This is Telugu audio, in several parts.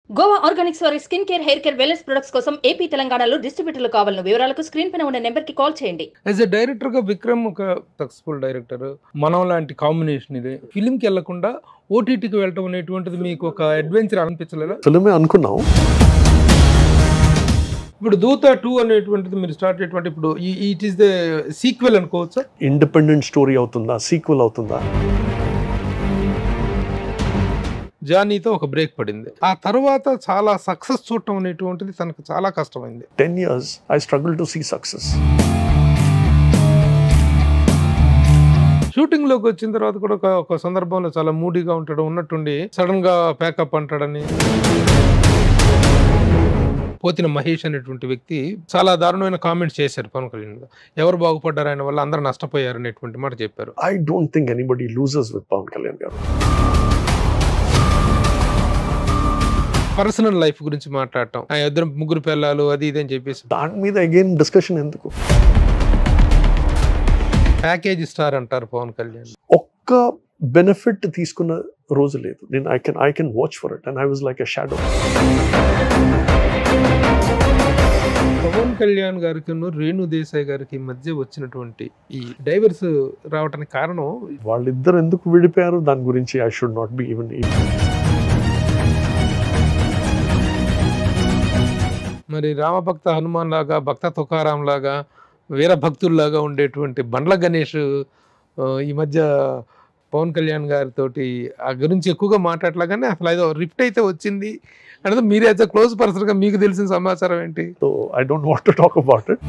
గోవా ఆర్గానిక్స్ వారి skin care hair care wellness products కోసం ఏపీ తెలంగాణలో డిస్ట్రిబ్యూటర్లు కావాలను వివరాలకు స్క్రీన్ పైన ఉన్న నెంబర్ కి కాల్ చేయండి యాజ్ ఎ డైరెక్టర్ గా విక్రమ్ ఒక సక్సెస్ఫుల్ డైరెక్టర్ మనం లాంటి కాంబినేషన్ ఇది ఫిలిం కి వెళ్లకుండా ఓటీటీకి వెళ్ళటం అనేటువంటిది మీకు ఒక అడ్వెంచర్ అనిపించలేదా ఫిల్మే అనుకున్నాం ఇప్పుడు దూత టూ అనేటువంటిది మీరు స్టార్ట్ చేయటువంటి ఇప్పుడు ఇట్ ఈస్ ద సీక్వెల్ అనుకోవచ్చా ఇండిపెండెంట్ స్టోరీ అవుతుందా సీక్వెల్ అవుతుందా జానీతో ఒక బ్రేక్ పడింది ఆ తర్వాత చాలా సక్సెస్ చూడటం అనేటువంటిది తనకు చాలా కష్టమైంది ten years I struggle to see success shooting లోకి వచ్చిన తర్వాత కూడా ఒక ఒక సందర్భంలో చాలా మూడీగా ఉంటాడు ఉన్నట్టుండి సడన్ గా ప్యాకప్ అంటాడని పోతిన మహేష్ అనేటువంటి వ్యక్తి చాలా దారుణమైన కామెంట్స్ చేశారు పవన్ కళ్యాణ్ మీద. ఎవరు బాగుపడ్డారు ఆయన వల్ల అందరూ నష్టపోయారు అనేటువంటి మాట చెప్పారు I don't think anybody loses with Pawan Kalyan garu personal life గురించి మాట్లాడటం ఆ ఇద్దరు ముగ్గురు పిల్లలు అది ఇది అని చెప్పేసి దాని మీద అగైన్ డిస్కషన్ ఎందుకు ప్యాకేజ్ స్టార్ అంటారు పవన్ కళ్యాణ్ ఒక్క బెనిఫిట్ తీసుకున్న రోజు లేదు నేను I can I can watch for it and I was like a shadow Pawan Kalyan గారికి రేణు దేశాయ్ గారికి మధ్య వచ్చినటువంటి ఈ డైవర్స్ రావడానికి కారణం వాళ్ళిద్దరు ఎందుకు విడిపోయారు దాని గురించి I should not be even మరి రామభక్త హనుమాన్ లాగా భక్త తుకారాం లాగా వీర భక్తుల్లాగా ఉండేటువంటి బండ్ల గణేష్ ఆ, ఈ మధ్య పవన్ కళ్యాణ్ గారితో ఆ గురించి ఎక్కువగా మాట్లాడలాగానే అసలు ఏదో రిఫ్ట్ అయితే వచ్చింది అంటే మీరు యాజ్ క్లోజ్ పర్సన్గా మీకు తెలిసిన సమాచారం ఏంటి so I don't want to talk about it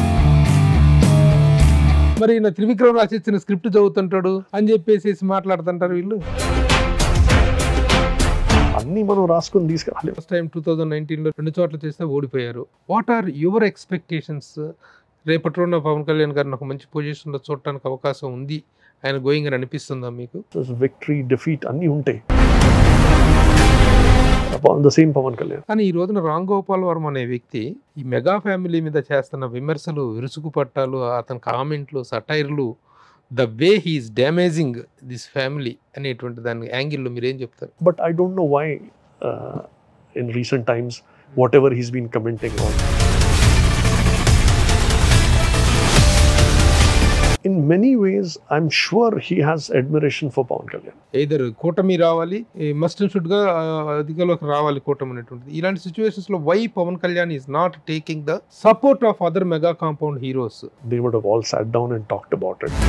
మరి ఈయన త్రివిక్రమ్ రాసిచ్చిన స్క్రిప్ట్ చదువుతుంటాడు అని చెప్పేసి మాట్లాడుతుంటారు వీళ్ళు అన్నీ మనం రాసుకొని తీసుకురాలి ఫస్ట్ టైం టూ థౌజండ్ నైన్టీన్లో రెండు చోట్ల చేస్తే ఓడిపోయారు వాట్ ఆర్ యువర్ ఎక్స్పెక్టేషన్స్ రేపటి రోజున పవన్ కళ్యాణ్ గారిని ఒక మంచి పొజిషన్లో చూడటానికి అవకాశం ఉంది ఆయన గోయింగ్ అని అనిపిస్తుందా మీకు విక్టరీ డిఫీట్ అన్నీ ఉంటాయి పవన్ ద సేమ్ పవన్ కళ్యాణ్ కానీ ఈ రోజున రామ్ గోపాల్ వర్మ అనే వ్యక్తి ఈ మెగా ఫ్యామిలీ మీద చేస్తున్న విమర్శలు విరుసుకు పట్టాలు అతని కామెంట్లు సటైర్లు the way he's damaging this family అనేటువంటి దాని యాంగిల్లో మీరు ఏం చెప్తారు But I don't know why uh, in recent times, whatever he's been commenting on. In many ways, I'm sure he has admiration for Pawan Kalyan. Either కూటమి రావాలి మస్ట్ షుడ్ గా ఆ, అధికారంలోకి రావాలి కూటమి అనేటువంటిది ఇలాంటి సిచ్యువేషన్స్ లో why Pawan Kalyan is not taking the support of other mega compound heroes They would have all sat down and talked about it.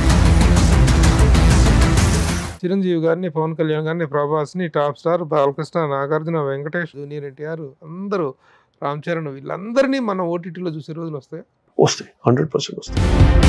Chiranjeevi గారిని పవన్ కళ్యాణ్ గారిని ప్రభాస్ ని top star Balakrishna Nagarjuna Venkatesh junior NTR అందరూ రామ్ చరణ్ వీళ్ళందరినీ మనం ఓటీటీలో చూసే రోజులు వస్తాయి వస్తాయి హండ్రెడ్ పర్సెంట్ వస్తాయి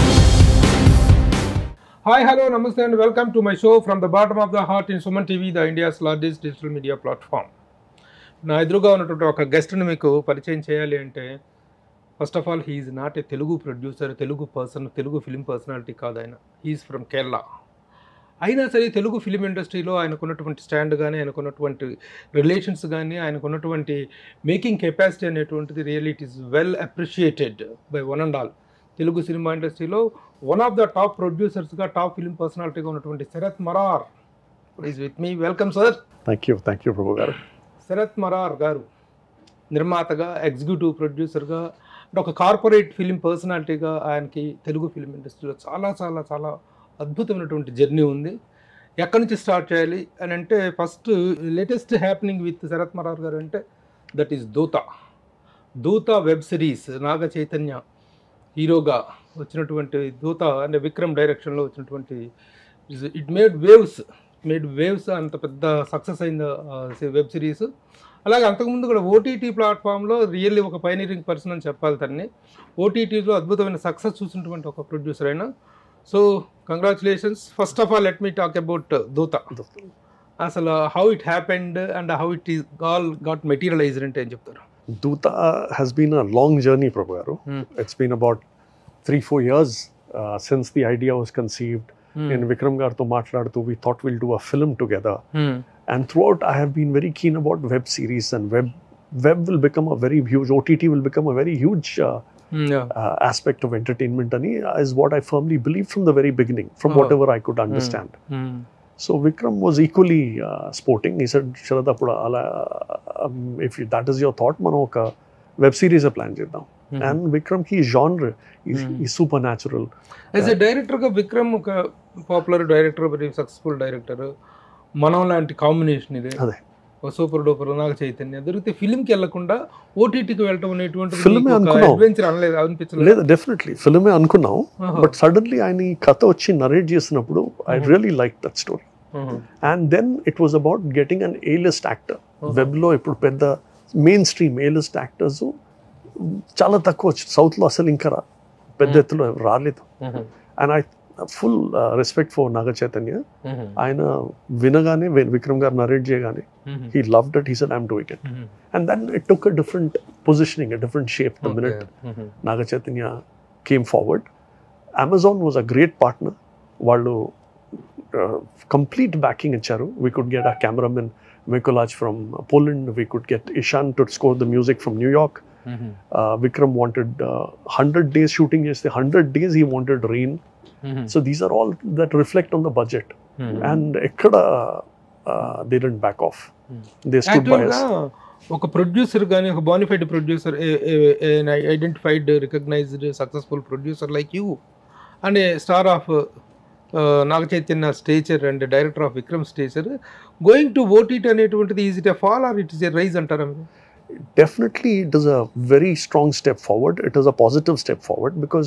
hi hello namaste and welcome to my show from the bottom of the heart in Suman TV the India's largest digital media platform నా ఎదురుగా ఉన్నటువంటి ఒక గెస్ట్ని మీకు పరిచయం చేయాలి అంటే first of all he is not a Telugu producer Telugu person Telugu film personality కాదు ఆయన హీఈస్ ఫ్రమ్ కేరళ అయినా సరే తెలుగు ఫిలిం ఇండస్ట్రీలో ఆయనకున్నటువంటి స్టాండ్ కానీ ఆయనకున్నటువంటి రిలేషన్స్ కానీ ఆయనకున్నటువంటి మేకింగ్ కెపాసిటీ అనేటువంటిది real it is well appreciated by one and all Telugu cinema ఇండస్ట్రీలో వన్ ఆఫ్ ద టాప్ ప్రొడ్యూసర్స్గా టాప్ ఫిలిం పర్సనాలిటీగా ఉన్నటువంటి Sharath Marar is with me welcome sir thank you thank you Prabhu garu Sharath Marar గారు నిర్మాతగా ఎగ్జిక్యూటివ్ ప్రొడ్యూసర్గా అంటే ఒక కార్పొరేట్ ఫిలిం పర్సనాలిటీగా ఆయనకి తెలుగు ఫిలిం ఇండస్ట్రీలో చాలా చాలా చాలా అద్భుతమైనటువంటి జర్నీ ఉంది ఎక్కడి నుంచి స్టార్ట్ చేయాలి అని అంటే first latest happening with Sharath Marar garu అంటే దట్ ఈస్ దూత దూత వెబ్ సిరీస్ నాగ చైతన్య హీరోగా వచ్చినటువంటి దూత అంటే విక్రమ్ డైరెక్షన్లో వచ్చినటువంటి it made waves made waves అంత పెద్ద సక్సెస్ అయిన వెబ్ సిరీస్ అలాగే అంతకుముందు కూడా ఓటీటీ ప్లాట్ఫామ్లో రియల్లీ ఒక పైనీరింగ్ పర్సన్ అని చెప్పాలి తన్ని ఓటీటీలో అద్భుతమైన సక్సెస్ చూసినటువంటి ఒక ప్రొడ్యూసర్ అయినా so congratulations first of all let me talk about Dhootha అసలు how it happened and how it is all got materialised అంటే ఏం చెప్తారు Dhootha has been a long journey Prabhu garu Hmm. It's been about three four years since the idea was conceived నేను విక్రమ్ గారితో మాట్లాడుతూ we thought will do a film together And throughout, I have been very keen about web series, and web web will become a very huge OTT will become a very huge uh, uh, aspect of entertainment. And is what I firmly believe from the very beginning, from Oh. whatever I could understand. So Vikram was equally uh, sporting. He said, Sharad Apura, ala, um, if you, that is your thought, మనం ఒక వెబ్ సిరీస్ ప్లాన్ చేద్దాం అండ్ విక్రమ్ కి జానర్ Mhm. ఈ సూపర్ న్యాచురల్ యాజ్ ఎ డైరెక్టర్గా విక్రమ్ ఒక popular director very successful director మనం లాంటి కాంబినేషన్ ఇది అదే. ఒక సూపర్ డూపర్ నాగ చైతన్య దొరికితే ఫిల్మ్కి వెళ్లకుండా ఓటీటీకి వెళ్ళటం అనేటువంటి Film ఏ అనుకున్నాం. అడ్వెంచర్ అనలేదు అనిపించలేదు లేదు డెఫినెట్లీ ఫిల్మే అనుకున్నాం ఆహా. బట్ సడన్లీ ఆయన ఈ కథ వచ్చి నరేట్ చేసినప్పుడు I Mhm. Really like that story ఆహా. And then it was about getting an A list actor ఆహా. వెబ్లో ఇప్పుడు పెద్ద mainstream A list actors చాలా తక్కువ వచ్చి సౌత్లో అసలు ఇంకా రా పెద్ద Hmm. ఎత్తులో రాలేదు ఆహా. And I full respect for Naga Chaitanya ఆహా. ఆయన వినగానే వి- విక్రమ్ గారు నరేట్ చేయగానే ఆహా. He love that he said I'm doing it ఆహా. And then it took a different positioning a different shape the minute ఆహా. Naga Chaitanya came forward Amazon was a great partner వాళ్ళు కంప్లీట్ బ్యాకింగ్ ఇచ్చారు we could get a cameraman Mikolash from Poland. We could get Ishan to score the music from New York. ఆహా. Uh, Vikram wanted uh, 100 days shooting. Yes, the 100 days he wanted rain. ఆహా. So these are all that reflect on the budget. ఆహా. And ekkada uh, they didn't back off. Hmm. They stood by actually us. ఒక ప్రొడ్యూసర్ కానీ ఒక bona fide producer identified recognised successful producer like you and star of Naga Chaitanya stature and director of Vikram stature going to OTT అనేటువంటిది is it a fall or it is a rise అంటారా మీరు Definitely, it is a very strong step forward. It is a positive step forward because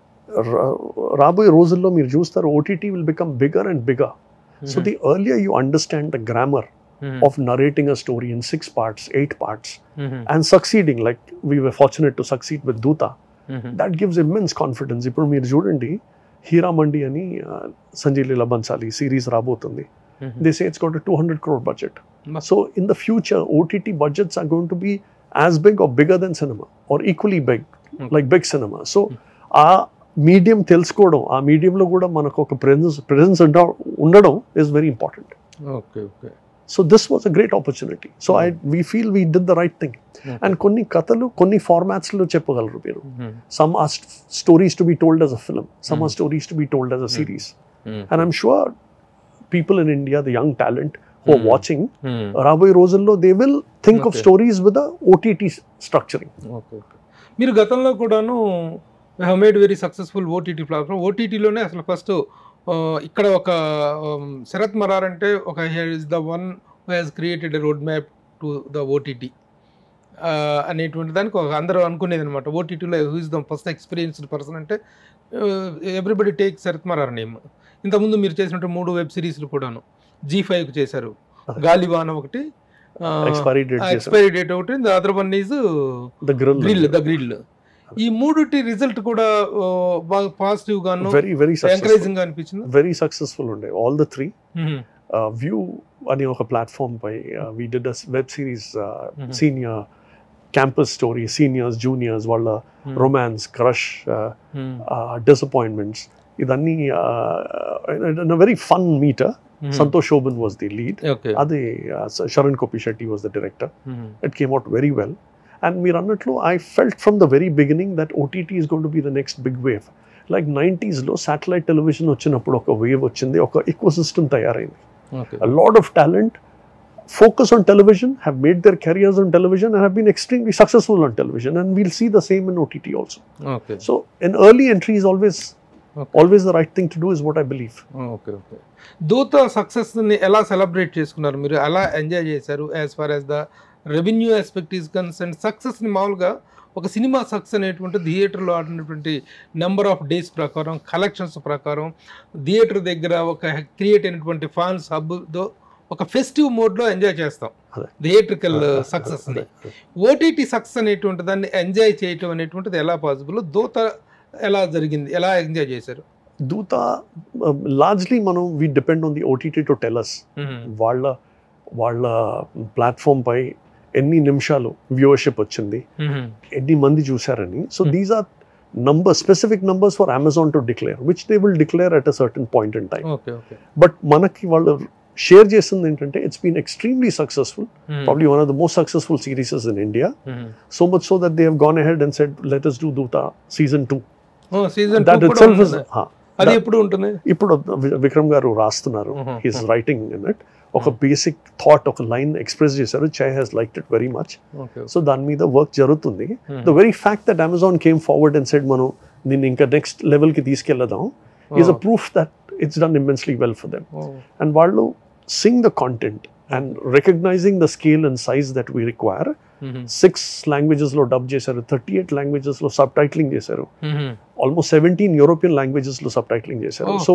రాబోయే రోజుల్లో మీరు చూస్తారు OTT will become bigger and bigger so the earlier you understand the grammar of narrating a story in six parts, eight parts, and succeeding like we were fortunate to succeed with Duta. That gives immense confidence. ఇప్పుడు మీరు చూడండి హీరా మండి అని సంజయ్ లీలా బన్సాలి సిరీస్ రాబోతుంది they say it's got two hundred crore budget so in the future OTT budgets are going to be as big or bigger then cinema or equally big like big cinema so ఆ మీడియం తెలుసుకోవడం ఆ మీడియంలో కూడా మనకు ఒక ప్రెజెన్స్ ప్రెజెన్స్ ఉండడం is very important okay okay so this was a great opportunity so I we feel we did the right thing and కొన్ని కథలు కొన్ని ఫార్మాట్స్లో చెప్పగలరు మీరు some are stories to be told as a film some are Mm. stories to be told as a series and i'm sure people in india the young talent who are Mm. watching రాబోయే రోజుల్లో they will think of Okay. Stories with OTT structuring okay okay మీరు గతంలో కూడాను have made very successful OTT platform ఓటీటీలోనే అసలు ఫస్ట్ ఇక్కడ ఒక um, శరత్ మరార్ అంటే ఒక is the one who has created a road map to the OTT అనేటువంటి దానికి ఒక అందరూ అనుకునేది అనమాట ఓటీటీలో who is the first experienced person అంటే everybody take Sharath Marar name ఇంతకుముందు మీరు చేసినట్టు మూడు వెబ్ సిరీస్లు కూడాను జీ ఫైవ్కి చేశారు అదే. గాలివాన్ ఒకటి ఎక్స్పైరీ డేట్ చేశారు ఎక్స్పైరీ డేట్ ఒకటి the other one is the grill grill the grill ఈ మూడుటి రిజల్ట్ కూడా ఆ, బాగా పాజిటివ్ గాను వెరీ వెరీ సక్సెస్ఫుల్ ఎంకరేజింగ్ గా అనిపించింది వెరీ సక్సెస్ఫుల్ ఉండే ఆల్ ద త్రీ వ్యూ అనే ఒక ప్లాట్ఫామ్ పై we did web series Mhm. Senior campus story seniors juniors వాళ్ళ రొమాన్స్ క్రష్ డిసప్పాయింట్మెంట్స్ ఇదన్నీ very fun meter Santosh Sobhan was the lead okay అదే Sharan Koppisetty was the director it came out very well and మీరు అన్నట్లు I felt from the very beginning that OTT is gonna be the next big wave like నైంటీస్లో శాటిలైట్ టెలివిజన్ వచ్చినప్పుడు ఒక వేవ్ వచ్చింది ఒక ఎక్కువ సిస్టమ్ తయారైంది okay a lot of talent focus on television, have made their careers on television, and have been extremely successful on television. And we'll see the same in OTT also. Okay So, an early entry is always Okay. always the right thing to do, is what I believe. Okay okay Dhootha success ని ఎలా సెలబ్రేట్ చేసుకున్నారు మీరు ఎలా ఎంజాయ్ చేశారు as far as the revenue aspect is concern success ని మామూలుగా ఒక సినిమా సక్సెస్ అనేటువంటి థియేటర్లో ఆడినటువంటి నెంబర్ ఆఫ్ డేస్ ప్రకారం కలెక్షన్స్ ప్రకారం థియేటర్ దగ్గర ఒక క్రియేట్ అయినటువంటి ఫాన్స్ హబ్తో ఒక ఫెస్టివ్ మోడ్లో ఎంజాయ్ చేస్తాం అదే. థియేట్రికల్ సక్సెస్ని ఓటీటీ సక్సెస్ అనేటువంటి దాన్ని ఎంజాయ్ చేయటం అనేటువంటిది ఎలా పాసిబుల్ దూత ఎలా జరిగింది ఎలా ఎంజాయ్ చేశారు Duta, um, largely, Manu, we depend on the OTT to tell us. వాళ్ళ వాళ్ళ ప్లాట్ఫామ్ పై ఎన్ని నిమిషాలు వ్యూవర్షిప్ వచ్చింది ఎన్ని మంది చూసారని so Hmm. These are number specific numbers for Amazon to declare which they will declare at a certain point in time okay okay but మనకి వాళ్ళు షేర్ చేసింది ఏంటంటే it's been extremely successful probably one of the most successful serieses in India so much so that they have gone ahead and said let us do Duta season 2 season that itself is ha, అది ఎప్పుడు ఉంటుంది ఇప్పుడు వి- విక్రమ్ గారు రాస్తున్నారు Mhm. He's writing in it ఒక బేసిక్ థాట్ ఒక లైన్ ఎక్స్ప్రెస్ చేశారు Chay has like it very much okay so దాని మీద వర్క్ జరుగుతుంది the very fact that Amazon came forward and said మనం దీన్ని ఇంకా నెక్స్ట్ లెవెల్కి తీసుకెళ్దాం is a proof that it's done immensely well for them and వాళ్ళు sing the content and recognising the scale and size that we require six లాంగ్వేజెస్లో డబ్ చేశారు థర్టీ ఎయిట్ లాంగ్వేజెస్లో సబ్ టైటిలింగ్ చేశారు ఆల్మోస్ట్ సెవెంటీన్ యూరోపియన్ లాంగ్వేజెస్లో సబ్ టైటిలింగ్ చేశారు సో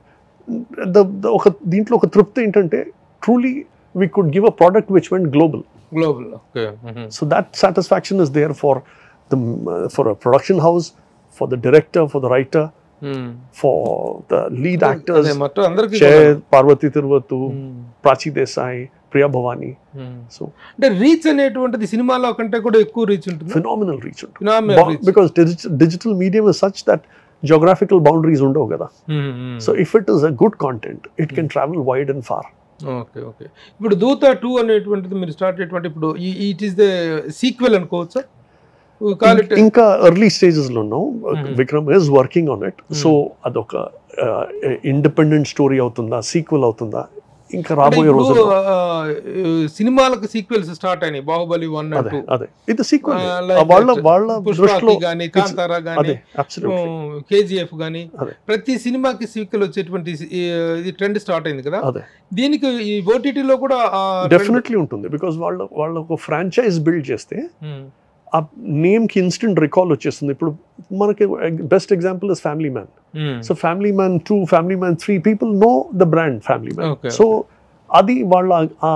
ఒక దీంట్లో ఒక తృప్తి ఏంటంటే truly we could give a product which went global global okay so that satisfaction is there for the for a production house for the director for the writer for the lead actors మొత్తం అందరికి జయ పార్వతి తిరువతు ప్రాచీ దేశాయ్ ప్రియా భవానీ సో అంటే రీచ్ అనేటువంటిది సినిమాలో కంటే కూడా ఎక్కువ రీచ్ ఉంటుంది ఫినామినల్ రీచ్ ఉంటుంది Phenomenal reach. Because digital medium is such that geographical boundaries ఉండవు కదా so if it is a good content it can travel wide and far okay okay ఇప్పుడు దూత టూ అనేటువంటిది మీరు స్టార్ట్ చేయటువంటి ఇప్పుడు ఇట్ ఈస్ ద సీక్వెల్ అనుకోవచ్చా కాల్ ఇట్ ఇంకా ఎర్లీ స్టేజెస్ లో ఉన్నాం Mhm. Vikram is working on it so అదొక ఇండిపెండెంట్ స్టోరీ అవుతుందా సీక్వెల్ అవుతుందా ఇంకా రాబోయే రోజుల్లో సినిమాలకు సీక్వెల్స్ స్టార్ట్ అయినాయి బాహుబలి వన్ అండ్ అదే టూ అదే ఇది సీక్వెల్ Uh, like వాళ్ళ that. వాళ్ళ దృష్టిలో పుష్పకి గానీ కాంతారా గానీ అదే అబ్సల్యూట్లీ కేజీఎఫ్ గానీ అదే. ప్రతి సినిమాకి సీక్వెల్ వచ్చేటువంటి ఈ- ఇది ట్రెండ్ స్టార్ట్ అయింది కదా అదే దీనికి ఈ ఓటీటీలో కూడా ఆ trend- డెఫినెట్లీ ఉంటుంది బికాస్ వాళ్ళ వాళ్ళ ఒక ఫ్రాంచైజ్ బిల్డ్ చేస్తే Hmm. ఆ నేమ్ కి ఇన్స్టెంట్ రికాల్ వచ్చేస్తుంది ఇప్పుడు మనకి best example is family man Hmm. So family man two family man three people know the brand family man Okay, so అది వాళ్ళ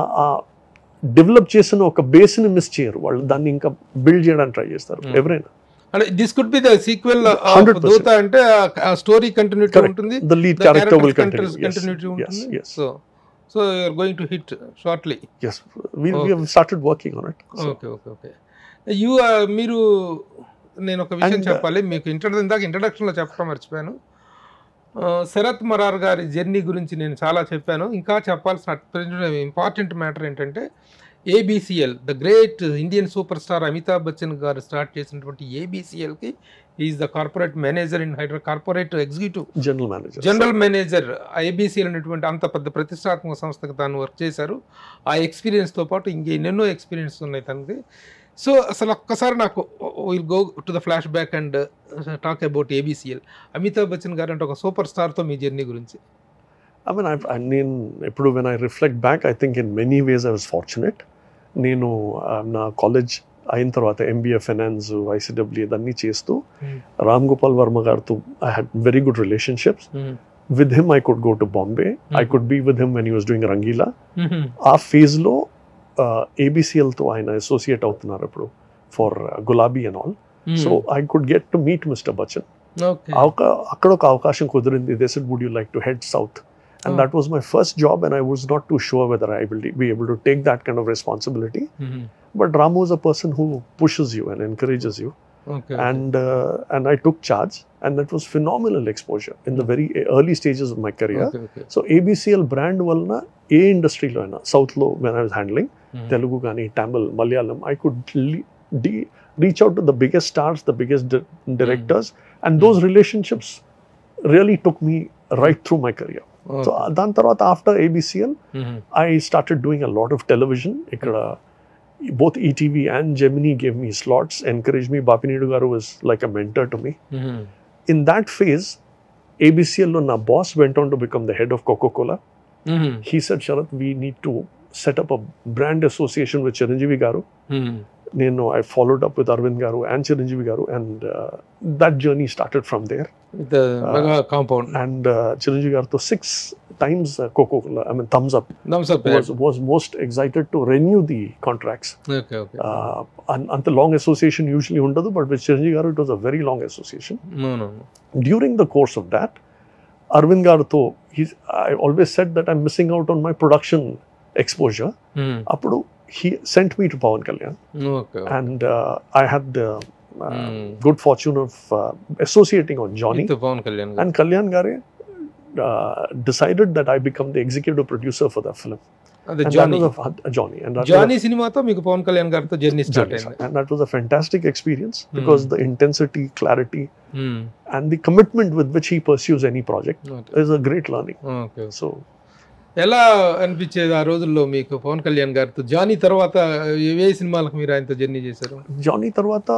డెవలప్ చేసిన ఒక బేస్ని మిస్ చేయరు వాళ్ళు దాన్ని ఇంకా బిల్డ్ చేయడానికి ట్రై చేస్తారు Hmm. ఎవరైనా అంటే this could be the sequel 100%. Dhootha అంటే ఆ స్టోరీ కంటిన్యూటీ Correct. ఉంటుంది the lead The character will characters continue continuity yes ఉంటుంది yes so so you're going to hit shortly yes we we Okay. have started working on it so okay okay okay you మీరు నేను ఒక విషయం And, చెప్పాలి మీకు ఇంటర్ ఇందాక ఇంట్రడక్షన్లో చెప్పడం మర్చిపోయాను ఆ, శరత్ మరార్ గారి జర్నీ గురించి నేను చాలా చెప్పాను ఇంకా చెప్పాల్సిన ఇంపార్టెంట్ మ్యాటర్ ఏంటంటే ABCL the great Indian superstar Amitabh Bachchan garu start చేసినటువంటి ఏబిసిఎల్కి is the corporate manager in Hyderabad corporate executive general manager general manager IBCL అనేటువంటి అంత పెద్ద ప్రతిష్టాత్మక సంస్థకు తాను వర్క్ చేశారు ఆ ఎక్స్పీరియన్స్తో పాటు ఇంకెన్నెన్నో ఎక్స్పీరియన్స్ ఉన్నాయి తనకి సో అసలు ఒక్కసారి నాకు will go to the flashback and talk about ABCL Amitabh Bachchan garu అంటే ఒక సూపర్ స్టార్తో మీ జర్నీ గురించి I mean, I've, I mean, ఇప్పుడు when I reflect back, I think in many ways I was fortunate. నేను uh, నా కాలేజ్ అయిన తర్వాత ఎంబీఏ ఫైనాన్స్ ఐసిడబ్ల్యూ ఇదన్నీ చేస్తూ రామ్ గోపాల్ వర్మ గారితో I had very good relationships with him I could go to Bombay I could be with him when you was doing Rangeela ఆ ఫేజ్లో ఏబిసిఎల్తో ఆయన అసోసియేట్ అవుతున్నారు ఇప్పుడు for Gulabi and all so I could get to meet mister Bachchan okay అక్కడ ఒక అవకాశం కుదిరింది they said would you like to head south and Oh. That was my first job and I was not to sure whether I will be able to take that kind of responsibility but Ramu is a person who pushes you and encourages you okay and uh, and I took charge, and that was phenomenal exposure in the very early stages of my career. Okay okay So ABCL brand వలన ఏ ఇండస్ట్రీలో అయినా సౌత్లో when I was handling Telugu కానీ Tamil Malayalam I could reach out to the biggest stars the biggest directors and those relationships really took me right through my career so దాని తర్వాత after ABCL I started doing a lot of television. ఇక్కడ both ETV and Gemini gave me slots, encouraged me. Bapinidu garu was like a mentor to me. In that phase, ABCL lo na boss went on to become the head of Coca-Cola. He said, Sharat, we need to set up a brand association with Chiranjeevi garu. Nenu, I followed up with Arvind garu and Chiranjeevi garu, and uh, that journey started from there. Mega compound And uh, Chiranjeevi garu to six times uh, Coca-Cola, I mean, thumbs up. Thums Up was, was most excited to renew the contracts. Okay okay Uh, and, and the long association usually ఉండదు, but with Chiranjeevi garu, it was a very long association. During the course of that, Arvind garuతో, he's, I always said that I'm missing out on my production exposure. అప్పుడు he sent me to Pawan Kalyan, okay and uh, I had the uh, Hmm. good fortune of uh, associating on Johnny. Pawan Kalyan And Kalyan Gare uh, decided that I become the executive producer for that film. అదే And that Johnny was a, a Johnny. And that was a- Johnny సినిమాతో మీకు పవన్ కళ్యాణ్ గారితో జర్నీ స్టార్ట్ journey. అయింది And that was a fantastic experience because Hmm. the intensity, clarity, hmm. and the commitment with which he pursues any project okay. is a great learning. Okay So ఎలా అనిపించేది ఆ రోజుల్లో మీకు పవన్ కళ్యాణ్ గారితో జానీ తర్వాత ఏ సినిమాలకు మీరు ఆయనతో జర్నీ చేశారు Johnny తర్వాత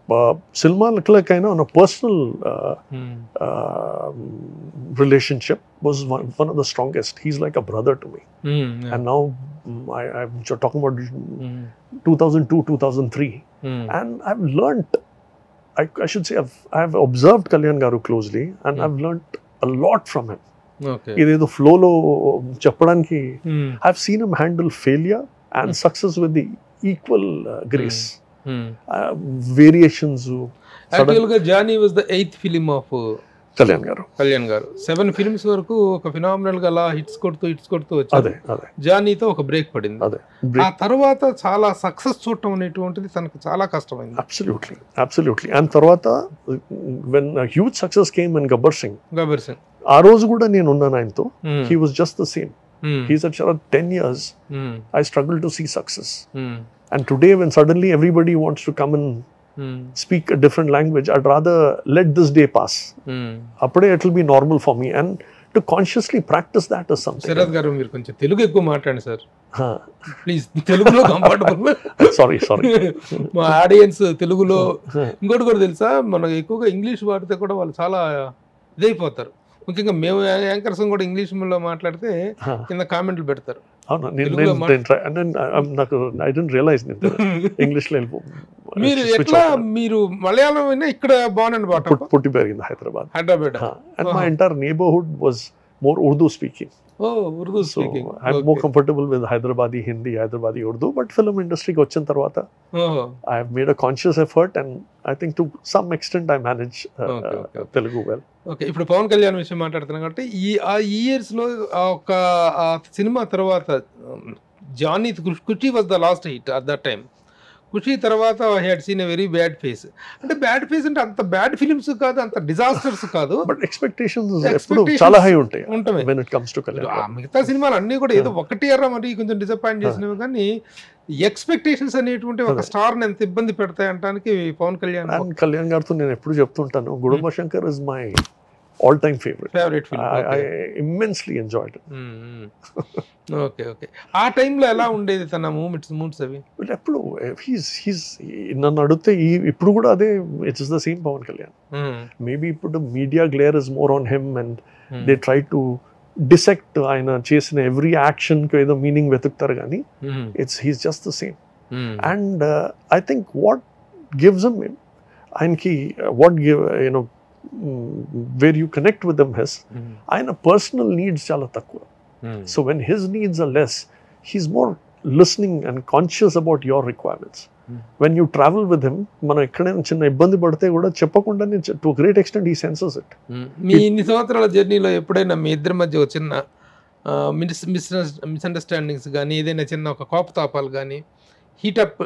సినిమాలకైనా on a personal uh, hmm. uh, relationship was one, one of the strongest. He's like a brother to me. Hmm. And now mm, I, I'm j- talking about hmm. 2002, 2003. Hmm. And I've learnt, I, I should say, I've, I've observed Kalyan Garu closely and Hmm. I've learnt a lot from him. Okay ఇదేదో ఫ్లోలో చెప్పడానికి hmm. I've seen him handle failure and Hmm. success with the equal uh, grace. Hmm. Uh, variations. Actual గా Johnny was the eighth film of Kalyan garu Kalyan గారు సెవెన్ ఫిల్మ్స్ వరకు ఒక ఫినామినల్ గా అలా హిట్స్ కొడుతూ హిట్స్ కొడుతూ అదే వచ్చారు అదే జానీతో ఒక బ్రేక్ పడింది అదే ఆ బ్రేక్ తర్వాత చాలా సక్సెస్ చూడటం అనేటువంటిది తనకు చాలా కష్టమైంది అబ్సల్యూట్లీ అబ్సల్యూట్లీ అండ్ తర్వాత when huge success came in Gabbar Singh Gabbar Singh ఆ రోజు కూడా నేను ఉన్నాను ఆయనతో he was just the same he said Sharat ten years I struggle to see success and today when suddenly everybody wants to come in speak a different language I'd rather let this day pass అప్పుడే it will be normal for me and to consciously practice that is something Sharat garu మీరు కొంచెం తెలుగు ఎక్కువ మాట్లాడండి సార్ ప్లీజ్ తెలుగులో కంఫర్టబుల్ సారీ సారీ మా ఆడియన్స్ తెలుగులో ఇంకోటి కూడా తెలుసా మనం ఎక్కువగా ఇంగ్లీష్ వాడితే కూడా వాళ్ళు చాలా ఇదైపోతారు ముఖ్యంగా మేము యాంకర్స్ కూడా ఇంగ్లీష్ లో మాట్లాడితే కింద కామెంట్లు పెడతారు అవును నేను తెలుగులో నేను- నేను try- and then I- I'm నాకు ఐ డెంట్ రియలైజ్ నేను ఇంగ్లీష్లో వెళ్ళిపో మీరు switch ఎట్లా అవుతాను. మీరు మలయాళం అయినా ఇక్కడ బాగుండండి బాట పుట్- పుట్టి పెరిగింది Hyderabad Hyderabad and my Uh-huh. Entire neighbourhood was more Urdu speaking oh Urdu so speaking I'm more comfortable with Hyderabadi Hindi Hyderabadi Urdu but film ఇండస్ట్రీకి వచ్చిన తర్వాత I have made a conscious effort and I think to some extent I manage Okay, okay, okay. Telugu well okay ఇప్పుడు పవన్ కళ్యాణ్ విషయం మాట్లాడుతున్నాం కాబట్టి ఈ ఆ ఇయర్స్ లో ఆ ఒక ఆ సినిమా తర్వాత Johnny Kushi was the last hit at that time Kushi తర్వాత had seen a very bad phase అంటే బ్యాడ్ ఫేస్ అంటే అంత బ్యాడ్ ఫిలిమ్స్ కాదు అంత డిజాస్టర్స్ కాదు బట్ ఎక్స్పెక్టేషన్స్ Expectations ఎప్పుడు చాలా హై ఉంటాయి ఉంటమే. వెన్ ఇట్ కమ్స్ టు ఆ కళ్యాణ్ మిగతా సినిమాలు అన్ని కూడా ఏదో ఒకటి ఎర్ర మరి కొంచెం డిసప్పాయింట్ చేసినవి కానీ ఎక్స్పెక్టేషన్స్ అనేటువంటి ఒక అదే. స్టార్ ఎంత ఇబ్బంది పెడతాయి అంటానికి పవన్ కళ్యాణ్ అండ్ కళ్యాణ్ గారితో నేను ఎప్పుడు చెప్తుంటాను Gudumba Shankar is my all time favourite favourite I film immensely enjoyed okay okay ఆ టైంలో ఎలా ఉండేది తన మూమెంట్స్ మూమెంట్స్ అవి వీళ్ళు ఎప్పుడు హీస్ హీస్ నన్ను అడిగితే ఈ ఇప్పుడు కూడా అదే it's the same Pawan Kalyan maybe ఇప్పుడు media glare is more on him and they try to dissect ఆయన చేసిన ఎవ్రీ యాక్షన్కి ఏదో మీనింగ్ వెతుకుతారు కానీ it's he's just the same and I think what gives em ఆయనకి what give you know where you connect with them he's ఆయన పర్సనల్ నీడ్స్ చాలా తక్కువ so when his needs are less he's more listening and conscious about your requirements Hmm. When you travel with him మనం ఎక్కడైనా చిన్న ఇబ్బంది పడితే కూడా చెప్పకుండానే to great extent he senses it మీ ఇన్ని సంవత్సరాల జర్నీలో ఎప్పుడైనా మీ ఇద్దరి మధ్య ఒక చిన్న మిస్ మిస్ మిస్అండర్స్టాండింగ్స్ కానీ ఏదైనా చిన్న ఒక కోపతాపాలు కానీ హీటప్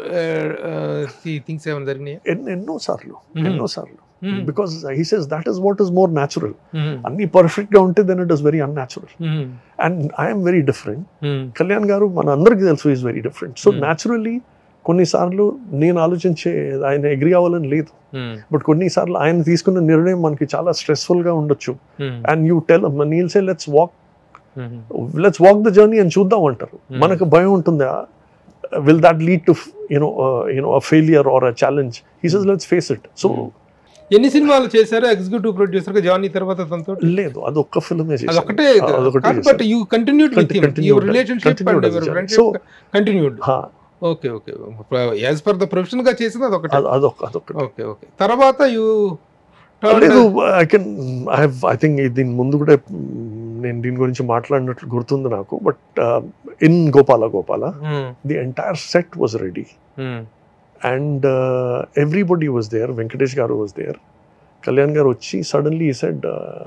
థింగ్స్ ఏమైనా జరిగినాయి ఎన్నో సార్లు Mhm. ఎన్నో సార్లు because he says that is what is more natural Hmm. అన్ని పర్ఫెక్ట్ గా ఉంటే then it is very unnatural Hmm. And I'm very different Hmm. Kalyan garu మన అందరికీ తెలుసు is very different so Hmm. Naturally కొన్నిసార్లు నేను ఆలోచించే ఆయన ఎగ్రీ అవ్వాలని లేదు Hmm. బట్ కొన్నిసార్లు ఆయన తీసుకున్న నిర్ణయం మనకి చాలా స్ట్రెస్ఫుల్ గా ఉండొచ్చు Hmm. అండ్ యూ టెల్ నీల్ say let's walk Hmm. Let's walk the journey అని చూద్దాం అంటారు Hmm. మనకు భయం ఉంటుందా will that lead to you know you know a failure or a challenge he says let's face it so Hmm. ఎన్ని సినిమాలు చేశారు ఎగ్జిక్యూటివ్ ప్రొడ్యూసర్ గా జానీ తర్వాత తనతో లేదు అదొక్క ఫిల్మే అదొకటే అదొకటి but you continued with Conti- continued. Your relationship Continued and as your a- friendship So- continued okay okay as per the profession గా చేసింది అదొకటే అదొక అదొకటి ఓకే ఓకే తర్వాత యూ లేదు I can I have I think దీని ముందు కూడా mm, నేను దీని గురించి మాట్లాడినట్లు గుర్తుంది నాకు but in Gopala Gopala the entire set was ready and everybody was there Venkatesh garu was there Kalyan garu వచ్చి సడన్లీ సెడ్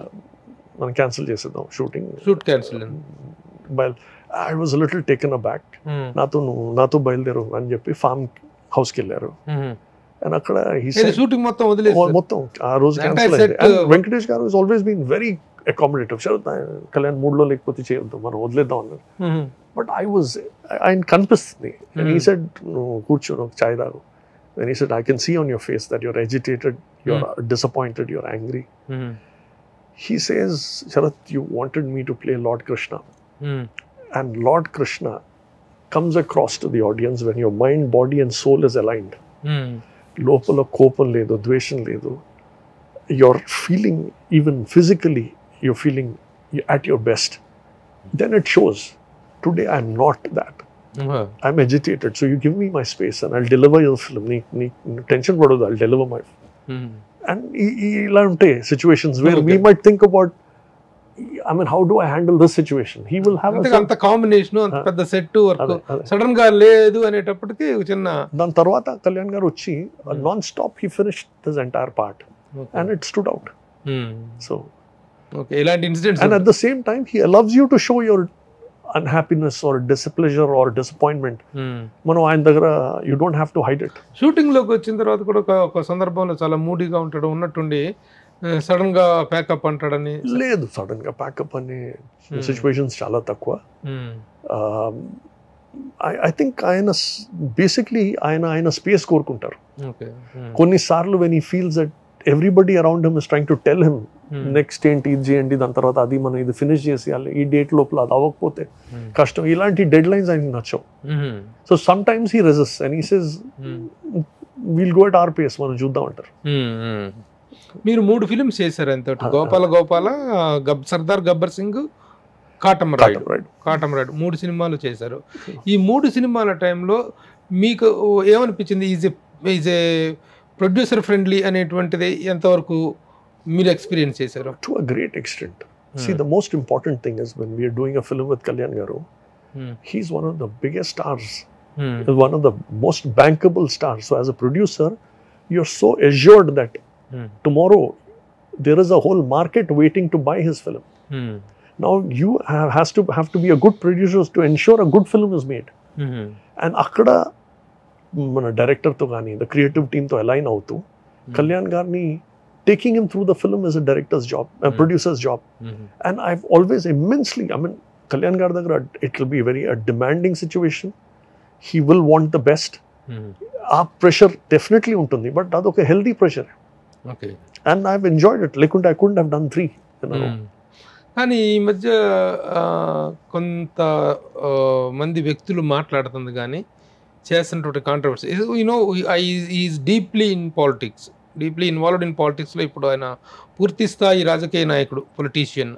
మనం క్యాన్సిల్ చేసేద్దాం షూటింగ్ షూట్ క్యాన్సిల్ బయల్ I was little taken aback నాతో నువ్వు నాతో బయలుదేరు అని చెప్పి ఫామ్ హౌస్కి వెళ్ళారు అండ్ అక్కడ he said- షూటింగ్ మొత్తం వదిలేసి మొత్తం ఆ రోజు The క్యాన్సిల్ entire అయింది set, And uh, Venkatesh garu is always been very accommodative Sharat Kalyan మూడ్లో లేకపోతే చేయొద్దు మనం వదిలేద్దాం అన్నారు బట్ ఐ వాజ్ ఆయన కనిపిస్తుంది అండ్ ఈ Hmm. సెడ్ నువ్వు కూర్చో నువ్వు చాయ్ తాగు and he said I can see on your face that your agitated your disappointed your angry he says, Sharat, you wanted me to play Lord Krishna. And Lord Krishna comes across to the audience when your mind, body, and soul is aligned. లోపల కోపం లేదు ద్వేషం లేదు you're feeling even physically you're feeling at your best then it shows today I'm not that I'm agitated so you give me my space and I deliver your film నీ నీ టెన్షన్ పడదు ఐ డెలివర్ మై అండ్ ఇలా ఉంటాయి situations where we Okay. Might think about I mean how do I handle this situation he will have అంతే అంత కాంబినేషన్ అంత Ah. పెద్ద సెట్ వర్క్ అదే అదే సడన్ గా లేదు అనేటప్పటికి ఒక చిన్న దాని తర్వాత కళ్యాణ్ గారు వచ్చి non stop he finish this entire part and it stood out so okay ఇలాంటి incidents and at the same time he allows you to show your unhappiness or displeasure or disappointment మనం ఆయన దగ్గర you don't have to hide it shooting లోకి వచ్చిన తర్వాత కూడా ఒక ఒక సందర్భంలో చాలా మూడీగా ఉంటాడు ఉన్నట్టుండి సడన్ గా ప్యాకప్ అంటాడని లేదు సడన్ గా ప్యాకప్ అనే Hmm. సిచ్యువేషన్స్ చాలా తక్కువ Hmm. ఐ థింక్ ఆయన బేసిక్లీ ఆయన ఆయన స్పేస్ కోరుకుంటారు Okay. Hmm. కొన్నిసార్లు when he feels that everybody around him is trying to tell him Hmm. Next ఏంటి ఇది చేయండి దాని తర్వాత అది మనం ఇది ఫినిష్ చేసేయాలి ఈ డేట్ లోపల అది అవ్వకపోతే Hmm. కష్టం ఇలాంటి డెడ్ లైన్స్ ఆయనకి నచ్చవు Hmm. So sometimes he resists and he says Hmm. We'll go at our pace మనం చూద్దాం అంటారు Hmm. Hmm. మీరు మూడు ఫిల్మ్స్ చేశారు ఎంత గోపాల గోపాల గబ్ Sardar Gabbar Singh Katamarayudu right Katamarayudu మూడు సినిమాలు చేశారు ఈ మూడు సినిమాల టైంలో మీకు ఏమనిపించింది is is a producer friendly అనేటువంటిది ఎంతవరకు మీరు ఎక్స్పీరియన్స్ చేశారు to a great extent see the most important thing is when we are doing a film with Kalyan garu Hmm. He's one of the biggest stars Hmm. is one of the most bankable stars. So as a producer, you're so assured that Hmm. tomorrow there is a whole market waiting to buy his film. Hmm. Now you have, has to have to be a good producer to ensure a good film is made. Hmm. And అక్కడ మన డైరెక్టర్తో కానీ ద క్రియేటివ్ టీమ్తో అలైన్ అవుతూ కళ్యాణ్ గారిని taking him through the film is a director's job producer's job Hmm. And I always immensely I mean Kalyan గారి దగ్గర it will be very a demanding situation he will want the best Hmm. ఆ ప్రెషర్ డెఫినెట్లీ ఉంటుంది బట్ అదొక healthy pressure okay and I enjoyed it లేకుంటే I could have done three hmm. కానీ ఈ మధ్య ఆ, కొంత ఆ, మంది వ్యక్తులు మాట్లాడుతుంది కానీ చేస్తున్నటువంటి controversy you know is deeply in politics deeply involved in పాలిటిక్స్లో ఇప్పుడు ఆయన పూర్తి స్థాయి రాజకీయ నాయకుడు పొలిటీషియన్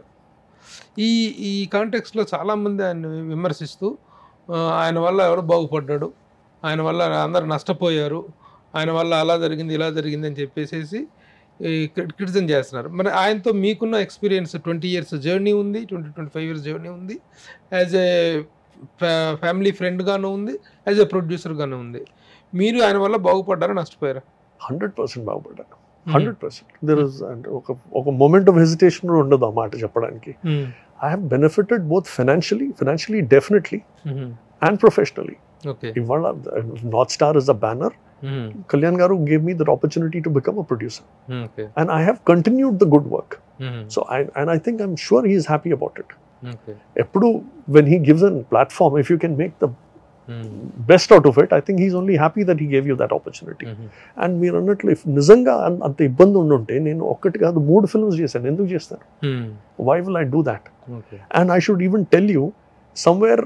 ఈ ఈ కాంటెక్స్లో చాలామంది ఆయన విమర్శిస్తూ ఆ, ఆయన వల్ల ఎవరు బాగుపడ్డాడు ఆయన వల్ల అందరు నష్టపోయారు ఆయన వల్ల అలా జరిగింది ఇలా జరిగింది అని చెప్పేసి క్రిటిసిజం చేస్తున్నారు మరి ఆయనతో మీకున్న ఎక్స్పీరియన్స్ ట్వంటీ ఇయర్స్ జర్నీ ఉంది twenty twenty five years journey ఉంది యాజ్ ఏ ఫ్యామిలీ ఫ్రెండ్గాను ఉంది యాజ్ ఏ ప్రొడ్యూసర్గాను ఉంది మీరు ఆయన వల్ల బాగుపడ్డారా నష్టపోయారా హండ్రెడ్ పర్సెంట్ బాగుపడ్డాను హండ్రెడ్ పర్సెంట్ దర్ ఇస్ అంటే ఒక ఒక మూమెంట్ ఆఫ్ హెసిటేషన్ కూడా ఉండదు ఆ మాట చెప్పడానికి I have benefited both financially financially definitely and professionally okay ఇవాళ North Star is the banner Kalyan garu gave me that opportunity to become a producer okay and I have continued the good work so I and I think I'm sure he's happy about it okay ఎప్పుడు when he gives an platform if you can make the best out of it I think he's only happy that he gave you that opportunity and మీరు అన్నట్లు ఇఫ్ నిజంగా అన్- అంత ఇబ్బంది ఉండుంటే నేను ఒక్కటి కాదు మూడు ఫిల్మ్స్ చేశాను ఎందుకు చేస్తాను why will I do that okay and I should even tell you somewhere